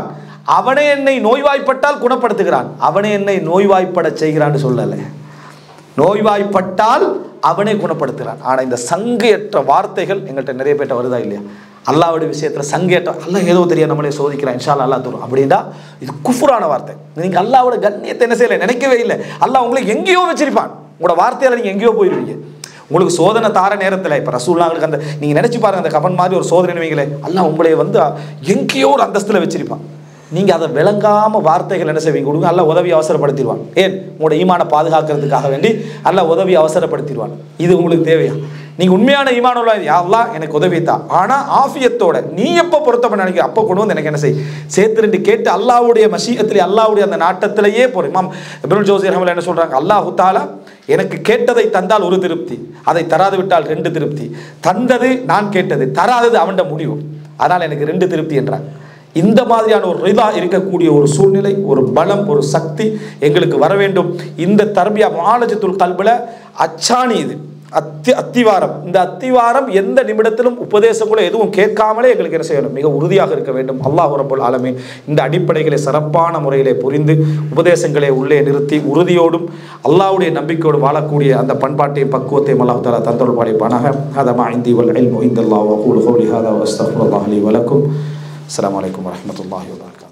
அவனே என்னை நோய்வாய்ப்பட்டால் குணப்படுத்துகிறான் அவனே என்னை நோய்வாய்ப்பட செய்கிறான்னு சொல்லலை நோய்வாய்ப்பட்டால் அவனே குணப்படுத்துகிறான் ஆனால் இந்த சங்கையற்ற வார்த்தைகள் எங்கள்கிட்ட நிறைய பேர்ட்ட வருதா இல்லையா அல்லாவுடைய விஷயத்தில் சங்கையற்ற அல்லாஹ் ஏதோ தெரியும் நம்மளே சோதிக்கிறான் இன்ஷா அல்லாஹ் தரும் அப்படின்னா இது குஃபுரான வார்த்தை நீங்கள் அல்லாவோட கண்ணியத்தை என்ன செய்யலை நினைக்கவே இல்லை அல்லாஹ் உங்களை எங்கேயோ வச்சிருப்பான் உங்களோட வார்த்தையால் நீங்கள் எங்கேயோ போயிடுவீங்க உங்களுக்கு சோதனை தார நேரத்தில் இப்போ ரசூல்லாங்களுக்கு அந்த நீங்கள் நினச்சி பாருங்க அந்த கபன் மாதிரி ஒரு சோதனை வைங்களே அல்லாஹ் உங்களை வந்து எங்கேயோ ஒரு அந்தஸ்தில் வச்சிருப்பான் நீங்கள் அதை விளங்காம வார்த்தைகள் என்ன செய்வீங்க கொடுங்க அல்ல உதவி அவசரப்படுத்திடுவான் ஏன் உங்களோட ஈமானை பாதுகாக்கிறதுக்காக வேண்டி அல்ல உதவி அவசரப்படுத்திடுவான் இது உங்களுக்கு தேவையா நீங்கள் உண்மையான ஈமான் உள்ள யாரெல்லாம் எனக்கு உதவி தான் ஆனால் ஆஃபியத்தோட நீ எப்போ பொருத்தப்பட நினைக்கிற அப்போ கொண்டு வந்து எனக்கு என்ன செய் சேர்த்து ரெண்டு கேட்டு அல்லாவுடைய மசீகத்திலே அல்லாவுடைய அந்த நாட்டத்திலேயே போகிறேன் இமாம் இப்னுல் ஜோசி ரஹமல் என்ன சொல்கிறாங்க அல்லாஹு தாலா எனக்கு கேட்டதை தந்தால் ஒரு திருப்தி அதை தராது விட்டால் ரெண்டு திருப்தி தந்தது நான் கேட்டது தராதது அவன்ட முடிவு அதனால் எனக்கு ரெண்டு திருப்தி என்றாங்க இந்த மாதிரியான ஒரு ரிதா இருக்கக்கூடிய ஒரு சூழ்நிலை ஒரு பலம் ஒரு சக்தி எங்களுக்கு வர வேண்டும் இந்த தர்பியா மாலஜத்துல் கல்பில் அச்சாணி இது அத்தி அத்திவாரம் இந்த அத்திவாரம் எந்த நிமிடத்திலும் உபதேசங்களோ எதுவும் கேட்காமலே எங்களுக்கு என்ன செய்யணும் மிக உறுதியாக இருக்க வேண்டும் அல்லாஹ் ரபுல் ஆலமீன் இந்த அடிப்படைகளை சிறப்பான முறையிலே புரிந்து உபதேசங்களை உள்ளே நிறுத்தி உறுதியோடும் அல்லாஹ்வுடைய நம்பிக்கையோடு வாழக்கூடிய அந்த பண்பாட்டையும் பக்குவத்தையும் அல்லாஹ் தாலா தந்தோல் பாடிப்பானாக ஹதமா இந்தி வல் இல்மு இந்தல்லாஹ் வகூல் ஹோலி ஹதா வஸ்தஃபுல்லாஹ் அலி வலக்கும் அஸ்ஸலாமு அலைக்கும் வரஹ்மத்துல்லாஹி வபரகாத்துஹு